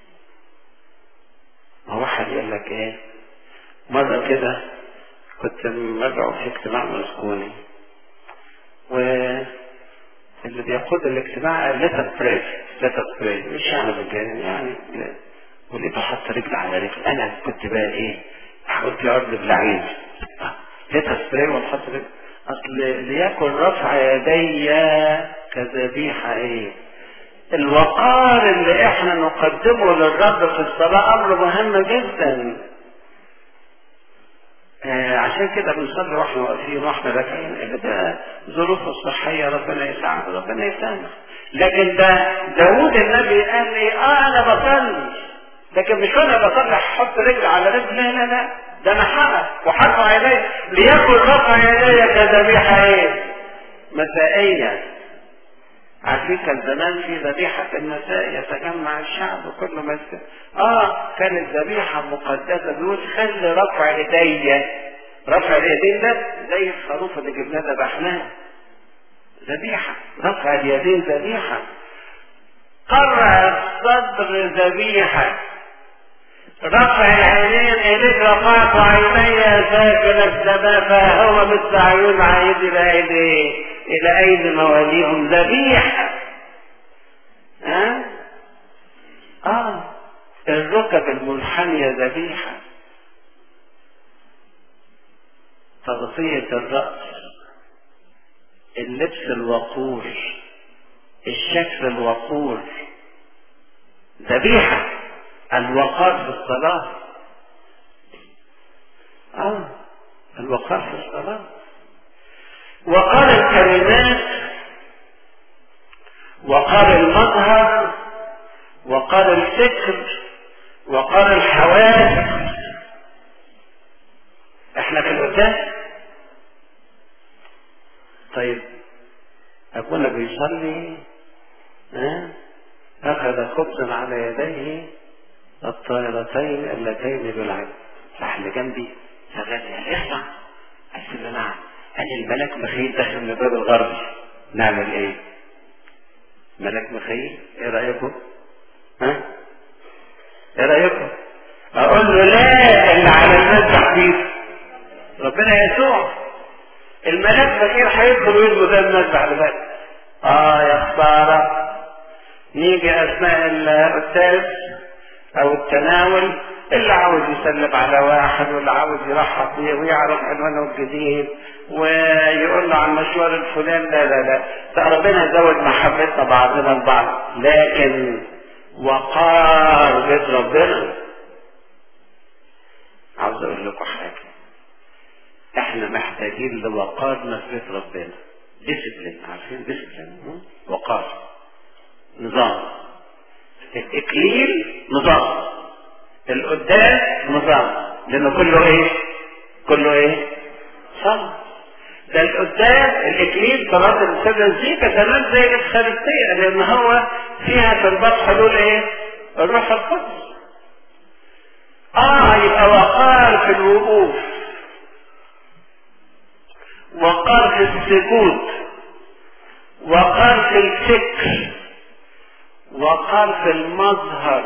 ما واحد يقول لك ايه مرة كده كنت مدعو في اجتماع مسكوني و اللي بيقود الاجتماع قال ليتا بريف ليتا بريف مش يعني بالجانب يعني ولقيته حط رجل على رجل انا كنت بقى ايه قلت يا رب بالعين ليتا سبراي ونحط رجل اصل ليكن رفع يدي كذبيحة ايه الوقار اللي احنا نقدمه للرب في الصلاة امر مهم جدا آه عشان كده بنصلي واحنا واقفين واحنا راكعين اللي ده ظروفه الصحية ربنا يسامح ربنا يسامح لكن ده داوود النبي قال لي اه انا بصلي لكن مش انا بصلي احط رجل على رجل لا لا لا ده انا حقق وحرفع يدي ليكن رفع يدي كذبيحة ايه مسائية عارفين كان زمان في ذبيحة المساء يتجمع الشعب كله مساء اه كانت ذبيحة مقدسة بيقول خلي رفع يدي رفع اليدين ده زي الخروف اللي جبناه ذبحناه ذبيحة رفع اليدين ذبيحة قرع الصدر ذبيحة رفع العينين إليك رفعت عيني ساكن السماء فهو مثل عيون عيد إلى أيديه إلى أيدي مواليهم ذبيحة ها؟ آه الركب المنحنية ذبيحة تغطية الرأس اللبس الوقور الشكل الوقور ذبيحة الوقار في الصلاة آه الوقار في الصلاة وقار الكلمات وقار المظهر وقار الفكر وقار الحواس احنا في القداس طيب ابونا بيصلي ها اخذ خبزا على يديه الطائرتين اللتين بالعين راح اللي جنبي شغال اسمع قلت له نعم قال الملك مخيل داخل من الباب الغربي نعمل ايه؟ ملك مخيل ايه رايكم؟ ها؟ ايه رايكم؟ اقول له لا اللي على المذبح فيه ربنا يسوع الملاك مخيل هيدخل ويلغوا ده المذبح اللي اه يا خساره نيجي اثناء القداس او التناول اللي عاوز يسلم على واحد واللي عاوز يرحب بيه ويعرف عنوانه الجديد ويقول له عن مشوار الفلان لا لا لا ده ربنا يزود محبتنا بعضنا البعض لكن وقار بيت ربنا عاوز اقول لكم حاجه احنا محتاجين لوقارنا في بيت ربنا ديسبلين عارفين ديسبلين وقار نظام الإكليل نظام القداس نظام لأنه كله إيه؟ كله إيه؟ صلاة ده القداس الإكليل صلاة السادة دي كمان زي الإفخارستية لأن هو فيها في الباب حلول إيه؟ الروح القدس آه يبقى وقار في الوقوف وقار في السجود وقار في الفكر وقار في المظهر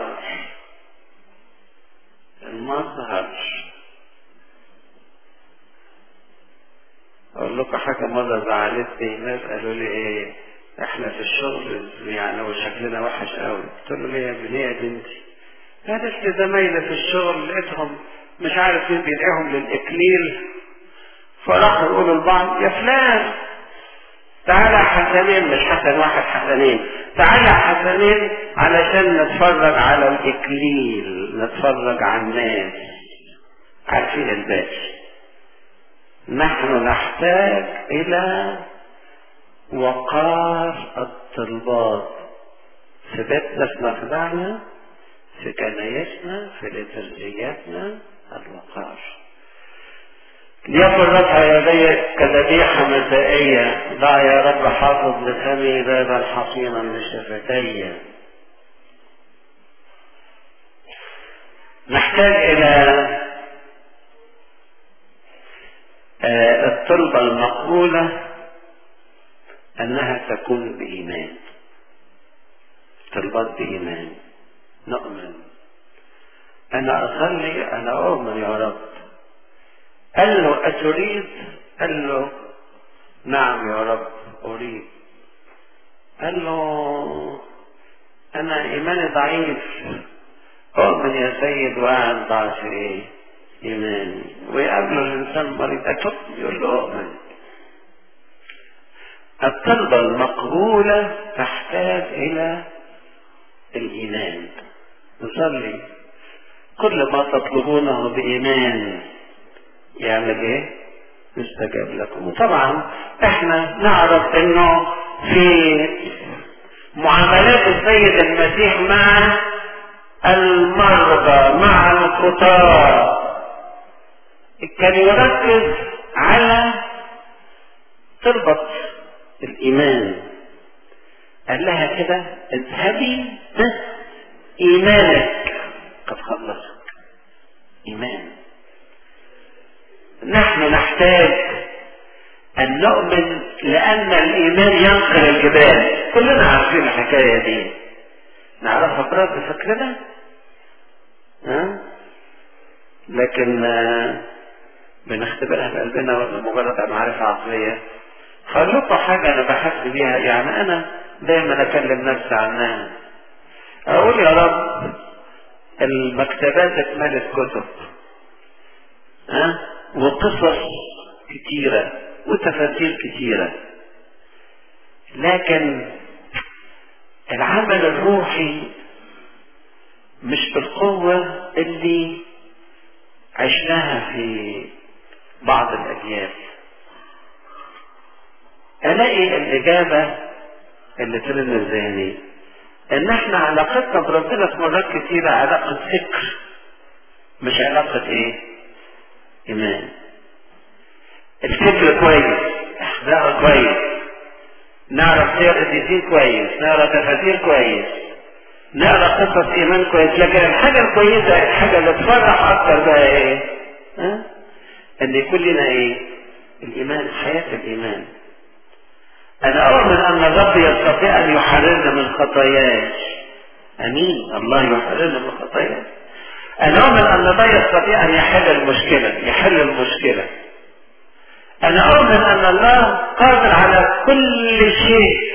المظهر اقول لكم حاجه مره مرة زعلتني ناس قالوا لي ايه احنا في الشغل يعني وشكلنا وحش قوي قلت له ليه يا ابني يا بنتي قالت لي زمايلي في الشغل لقيتهم مش عارف مين بيدعيهم للاكليل فراحوا يقولوا لبعض يا فلان تعالى حسنين مش حسن واحد حسنين تعالى حسنين علشان نتفرج على الاكليل نتفرج على الناس عارفين الباقي نحن نحتاج الى وقار الطلبات في بيتنا في مخدعنا في كنايسنا في لترجياتنا الوقار ليكن رفع يدي كذبيحة مسائية ضع يا رب حافظ لفمي بابا حصينا لشفتي نحتاج إلى الطلبة المقبولة أنها تكون بإيمان طلبات بإيمان نؤمن أنا أصلي أنا أؤمن يا رب قال له أتريد قال له نعم يا رب أريد قال له أنا إيماني ضعيف أؤمن يا سيد وأعد ضعف إيه إيماني ويقابله الإنسان مريض أتوب يقول له أؤمن الطلبة المقبولة تحتاج إلى الإيمان نصلي كل ما تطلبونه بإيمان يعمل إيه؟ يستجاب لكم وطبعا احنا نعرف انه في معاملات السيد المسيح مع المرضى مع الخطاة كان يركز على تربط الإيمان قال لها كده اذهبي إيمانك قد خلصك إيمان نحن نحتاج أن نؤمن لأن الإيمان ينقل الجبال كلنا عارفين الحكاية دي نعرفها برد فكرنا ها لكن بنختبرها في قلبنا مجرد معرفة عقلية هقول لكم حاجة أنا بحس بيها يعني أنا دايما أكلم نفسي عنها أقول يا رب المكتبات اتملت كتب ها وقصص كتيرة وتفاسير كتيرة لكن العمل الروحي مش بالقوة اللي عشناها في بعض الأجيال ألاقي الإجابة اللي ترن الذهني إن إحنا علاقتنا بربنا في مرات كتيرة علاقة فكر مش علاقة إيه؟ إيمان الفكر كويس إحضاره كويس نعرف سير الدين كويس نقرا تفاسير كويس نقرا قصص إيمان كويس لكن الحاجة الكويسة الحاجة اللي تفرح أكتر بقى إيه؟ ها؟ إن يكون لنا إيه؟ الإيمان حياة الإيمان أنا أؤمن أن الرب يستطيع أن يحررنا من خطاياي أمين الله يحررنا من خطاياي أنا أؤمن أن الله يستطيع أن يحل المشكلة يحل المشكلة أنا أؤمن أن الله قادر على كل شيء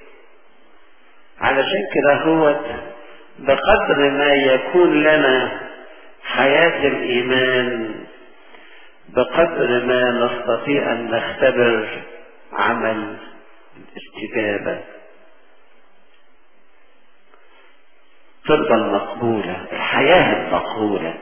علشان كده هو بقدر ما يكون لنا حياة الإيمان بقدر ما نستطيع أن نختبر عمل الاستجابة الطلبة المقبولة الحياة المقبولة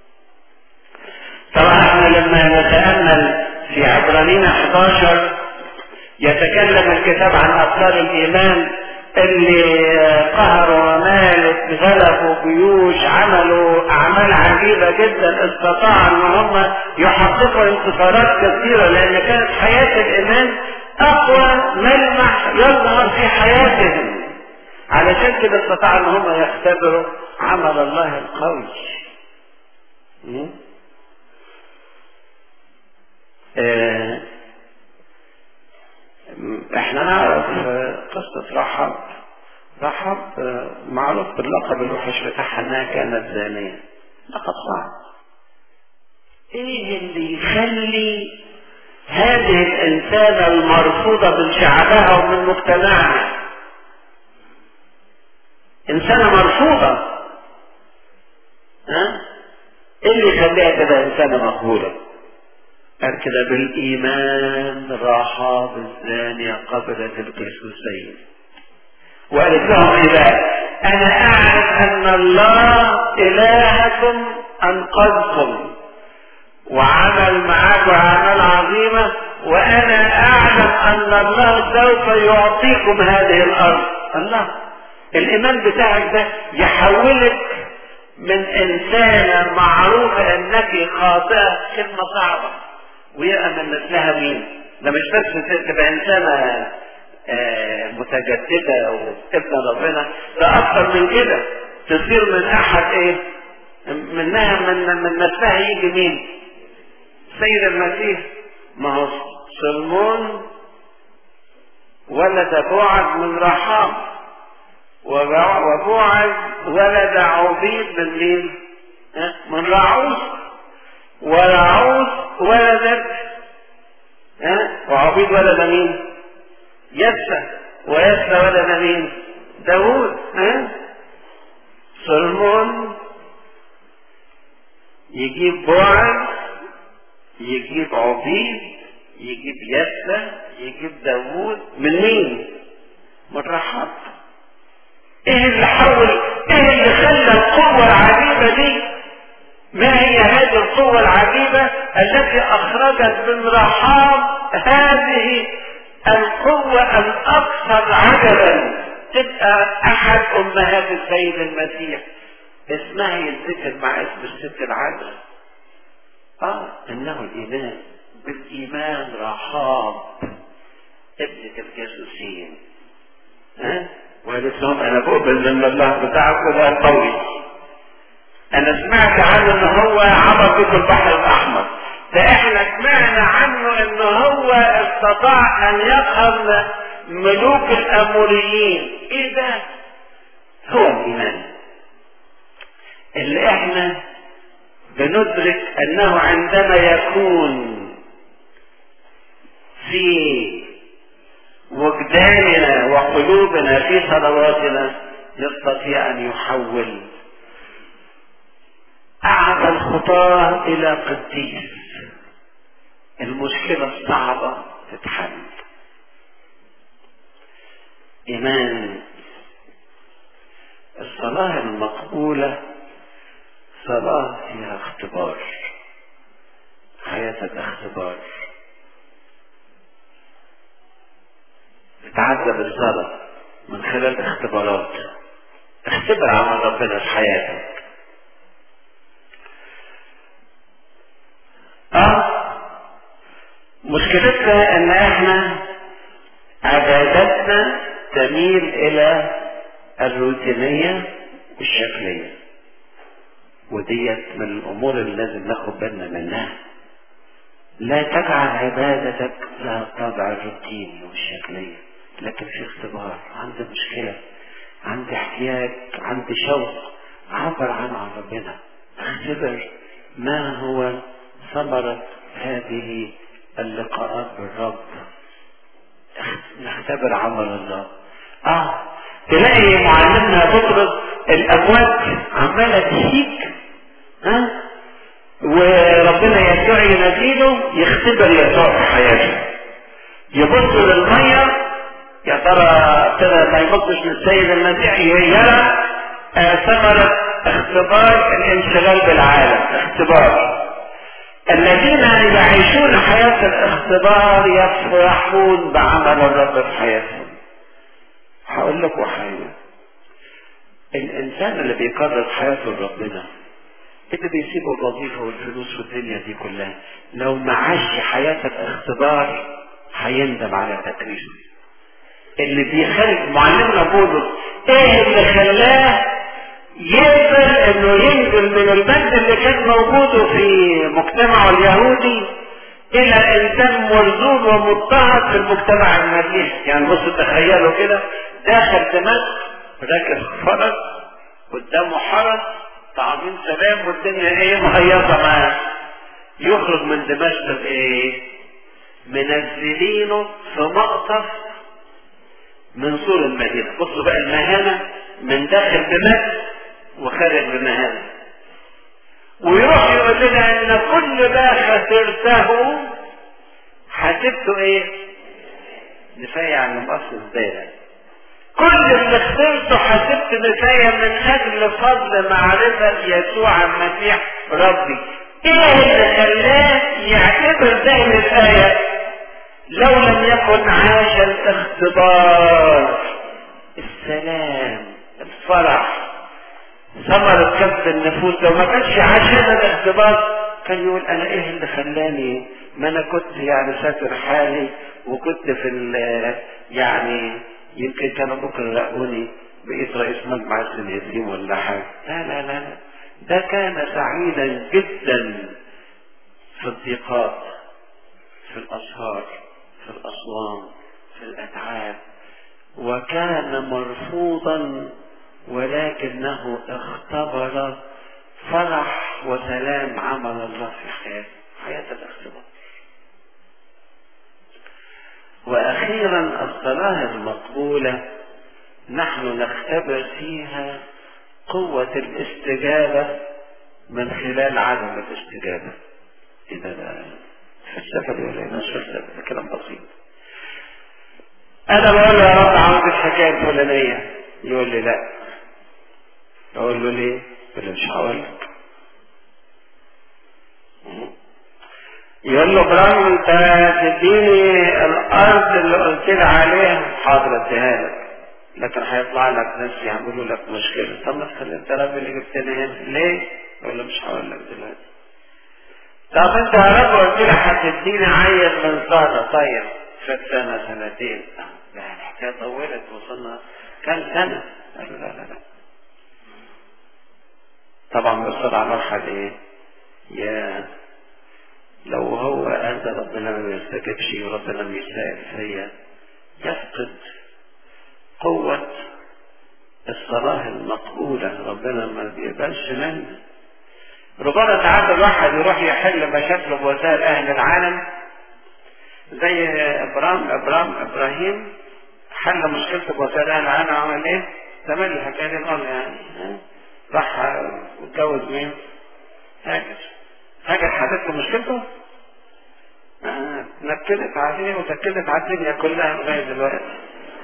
طبعا احنا لما نتأمل في عبرانيين 11 يتكلم الكتاب عن أبطال الإيمان اللي قهروا ومالت غلبوا جيوش عملوا أعمال عجيبة جدا استطاعوا أن هم يحققوا انتصارات كثيرة لأن كانت حياة الإيمان أقوى ملمح يظهر في حياتهم علشان كده استطاعوا ان هم يختبروا عمل الله القوي اه احنا نعرف قصة رحب رحب معروف باللقب الوحش بتاعها انها كانت زانية لقب صعب ايه اللي يخلي هذه الإنسانة المرفوضة من شعبها ومن مجتمعها إنسانة مرفوضة ها؟ إيه اللي يخليها كده إنسانة مقبولة؟ قال كده بالإيمان راحة الزانية قبلت القسوسين وقالت لهم إيه بقى؟ أنا أعرف أن الله إلهكم أنقذكم وعمل معاكم أعمال عظيمة وأنا أعلم أن الله سوف يعطيكم هذه الأرض الله الإيمان بتاعك ده يحولك من إنسانة معروفة أنك خاطئة كلمة صعبة ويأمن مثلها مين؟ ده مش بس تبقى إنسانة آه متجددة وابن ربنا ده أكثر من كده تصير من أحد إيه؟ منها من من نفسها يجي مين؟ سيد المسيح ما هو سلمون ولد بوعز من رحام وبوعز ولد عبيد من مين؟ من رعوس ورعوس ولدت ها وعبيد ولد مين؟ يسى ويسى ولد مين؟ داوود ها سلمون يجيب بوعز يجيب عبيد يجيب يسى يجيب داوود من مين؟ من رحاب ايه اللي حول ايه اللي خلى القوة العجيبة دي ما هي هذه القوة العجيبة التي اخرجت من رحاب هذه القوة الاكثر عجبا تبقى احد امهات السيد المسيح اسمها يتذكر مع اسم الست العذراء اه انه الايمان بالايمان رحاب ابنة الجاسوسين ها وقالت لهم انا بقبل ان الله بتاعكم ده قوي انا سمعت عنه ان هو عبر بكم البحر الاحمر ده احنا سمعنا عنه ان هو استطاع ان يقهر ملوك الاموريين ايه ده هو الايمان اللي احنا بندرك انه عندما يكون في وجداننا وقلوبنا في صلواتنا يستطيع ان يحول اعلى الخطاه الى قديس المشكله الصعبه تتحل ايمان الصلاه المقبوله صلاه فيها اختبار حياه الاختبار تتعدى بالصلاة من خلال اختبارات اختبر عمل ربنا في حياتك اه مشكلتنا ان احنا عبادتنا تميل الى الروتينية والشكلية وديت من الامور اللي لازم ناخد بالنا منها لا تجعل عبادتك لها طابع الروتيني والشكلية لكن في اختبار عندي مشكلة عندي احتياج عندي شوق عبر عن عن ربنا اختبر ما هو ثمرة هذه اللقاءات بالرب نختبر عمل الله اه تلاقي معلمنا بطرس الاموات عماله تهيج ها آه؟ وربنا يسوع يناديله يختبر يسوع في حياته يبص للميه يا ترى ابتدى ما يبصش للسيد المسيح يرى ثمرة اختبار الانشغال بالعالم اختبار الذين يعيشون حياة الاختبار يفرحون بعمل الرب في حياتهم هقول لكم حاجة الانسان اللي بيقرر حياته لربنا اللي بيسيبوا الوظيفة والفلوس والدنيا دي كلها لو ما عاش حياة الاختبار هيندم على تكريسه اللي بيخرج معلمنا بولس ايه اللي خلاه يقبل انه ينزل من المجد اللي كان موجود في مجتمعه اليهودي الى انسان مرزول ومضطهد في المجتمع المسيحي يعني بصوا تخيلوا كده داخل دمشق راكب فرس قدامه حرس تعظيم سلام والدنيا ايه مهيصة معاه يخرج من دمشق بايه منزلينه في مقطف من سور المدينة بصوا بقى المهانة من داخل بمجد وخارج بمهانة ويروح يقول لنا ان كل ما خسرته حسبته ايه نفاية عن المقص ازاي كل اللي خسرته حسبت نفاية من اجل فضل معرفة يسوع المسيح ربي ايه اللي خلاه يعتبر ده نفاية لو لم يكن عاش الاختبار السلام الفرح ثمرة كسب النفوس لو ما كانش عشان الاختبار كان يقول انا ايه اللي خلاني ما انا كنت يعني ساتر حالي وكنت في يعني يمكن كانوا بكره لقوني بقيت رئيس مجمع اليتيم ولا حاجه لا لا لا ده كان سعيدا جدا في الضيقات في الاسهار في الاصوام في الاتعاب وكان مرفوضا ولكنه اختبر فرح وسلام عمل الله في حياته حياة الاختبار واخيرا الصلاة المقبولة نحن نختبر فيها قوة الاستجابة من خلال عدم الاستجابة إذا ده فلسفة دي ولا مش فلسفة ده كلام بسيط أنا بقول له يا رب عاوز الحكاية الفلانية يقول لي لا اقول له ليه يقول لي مش هقول لك يقول له ابراهيم انت تديني الارض اللي قلت لي عليها حاضر اديها لك لكن هيطلع لك ناس يعملوا لك مشكله طب ما تخلي انت رب اللي جبتني هنا ليه؟ يقول له مش هقول لك دلوقتي طب انت يا رب قلت لي هتديني عيل من ساره طيب فات سنه سنتين لا الحكايه طولت وصلنا كام سنه؟ قال له لا لا لا طبعا بيصير على مرحلة ايه يا لو هو هذا ربنا ما يستجبش وربنا ما يسائل فيا يفقد قوة الصلاة المقبولة ربنا ما بيقبلش منه ربما ساعات الواحد يروح يحل مشاكله بوسائل أهل العالم زي إبراهيم إبراهيم إبراهيم حل مشكلته بوسائل أهل العالم عمل إيه؟ زمان الحكاية دي مرة يعني راح اتجوز مين؟ هاجر هاجر حدث له مشكلته؟ آه. نكدت عليه وتكدت على الدنيا كلها لغاية دلوقتي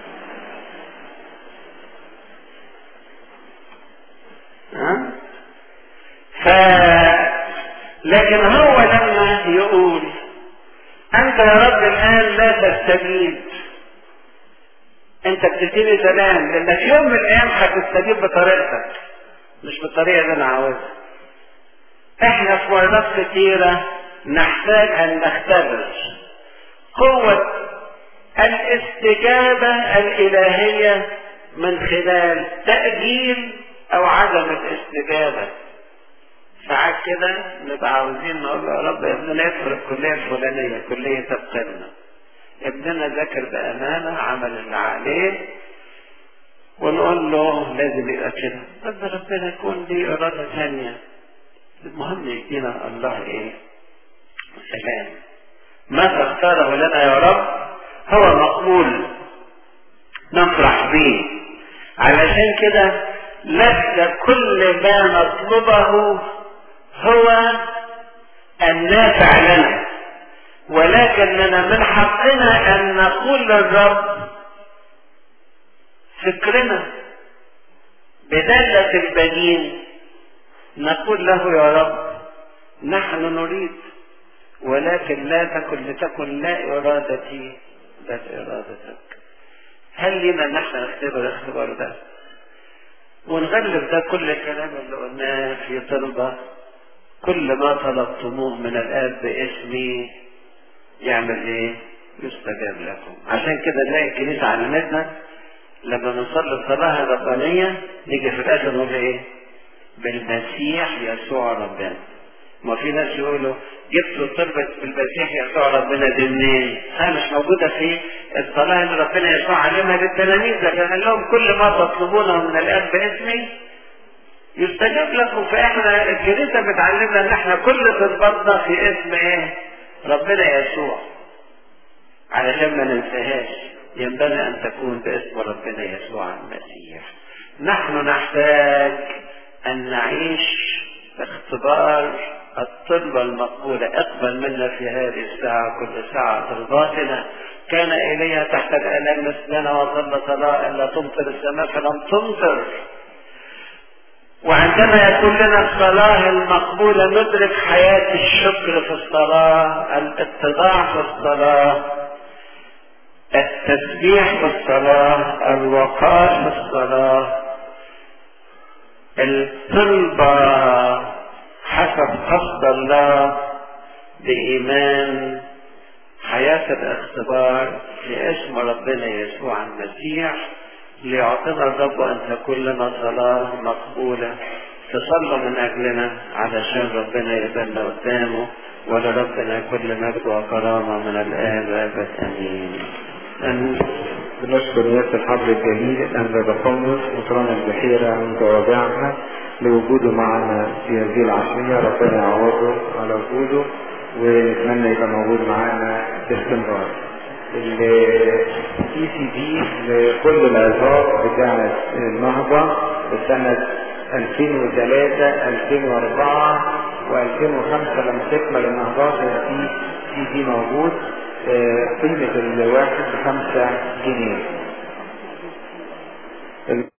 ها؟ ف لكن هو لما يقول انت يا رب الان لا تستجيب انت بتديني سلام لانك يوم من الايام هتستجيب بطريقتك مش بالطريقه اللي انا عاوزها احنا في مرات كتيره نحتاج ان نختبر قوه الاستجابه الالهيه من خلال تاجيل او عدم الاستجابه ساعات كده نبقى عاوزين نقول له يا رب ابننا يدخل الكليه الفلانيه كليه القمه ابننا ذاكر بامانه عمل اللي عليه ونقول له لازم يبقى كده بس ربنا يكون ليه اراده ثانيه المهم يدينا الله ايه سلام ما اختاره لنا يا رب هو مقبول نفرح به علشان كده ليس كل ما نطلبه هو النافع لنا ولكننا من حقنا ان نقول للرب فكرنا بدلة البنين نقول له يا رب نحن نريد ولكن لا تكن لتكن لا ارادتي بل ارادتك هل لنا نحن نختبر الاختبار ده ونغلب ده كل الكلام اللي قلناه في طلبة كل ما طلبتموه من الآب باسمي يعمل ايه؟ يستجاب لكم عشان كده نلاقي الكنيسة علمتنا لما بنصلي الصلاة الربانية نيجي في الآخر نقول ايه؟ بالمسيح يسوع ربنا ما في ناس يقولوا جبتوا طلبة بالمسيح يسوع ربنا دي منين؟ ها مش موجودة في الصلاة اللي ربنا يسوع علمها للتلاميذ لكن قال لهم كل ما تطلبونه من الآب باسمي يستجاب لكم فاحنا الكنيسة بتعلمنا ان احنا كل طلباتنا في اسم ايه؟ ربنا يسوع علشان ما ننساهاش ينبغي أن تكون باسم ربنا يسوع المسيح نحن نحتاج أن نعيش اختبار الطلبة المقبولة اقبل منا في هذه الساعة كل ساعة طلباتنا كان إليها تحت الآلام مثلنا وظل صلاة ألا تمطر السماء فلم تمطر وعندما يكون لنا الصلاة المقبولة ندرك حياة الشكر في الصلاة الاتضاع في الصلاة التسبيح في الصلاة الوقار في الصلاة الطلبة حسب قصد الله بإيمان حياة الاختبار في اسم ربنا يسوع المسيح ليعطينا الرب أن تكون لنا صلاة مقبولة تصلوا من أجلنا علشان ربنا يقبلنا قدامه ولربنا كل مجد وكرامة من الآن وأبد آمين. أن بنشكر نية الحبر الجميل أن بقمص مطران البحيرة متواضعها لوجوده معنا في هذه العشية ربنا يعوضه على وجوده ونتمنى يبقى موجود معانا باستمرار. الاي سي دي لكل العظات بتاعت النهضة لسنة 2003 2004 و2005 لما تكمل النهضات في سي دي موجود قيمة الواحد بخمسة جنيه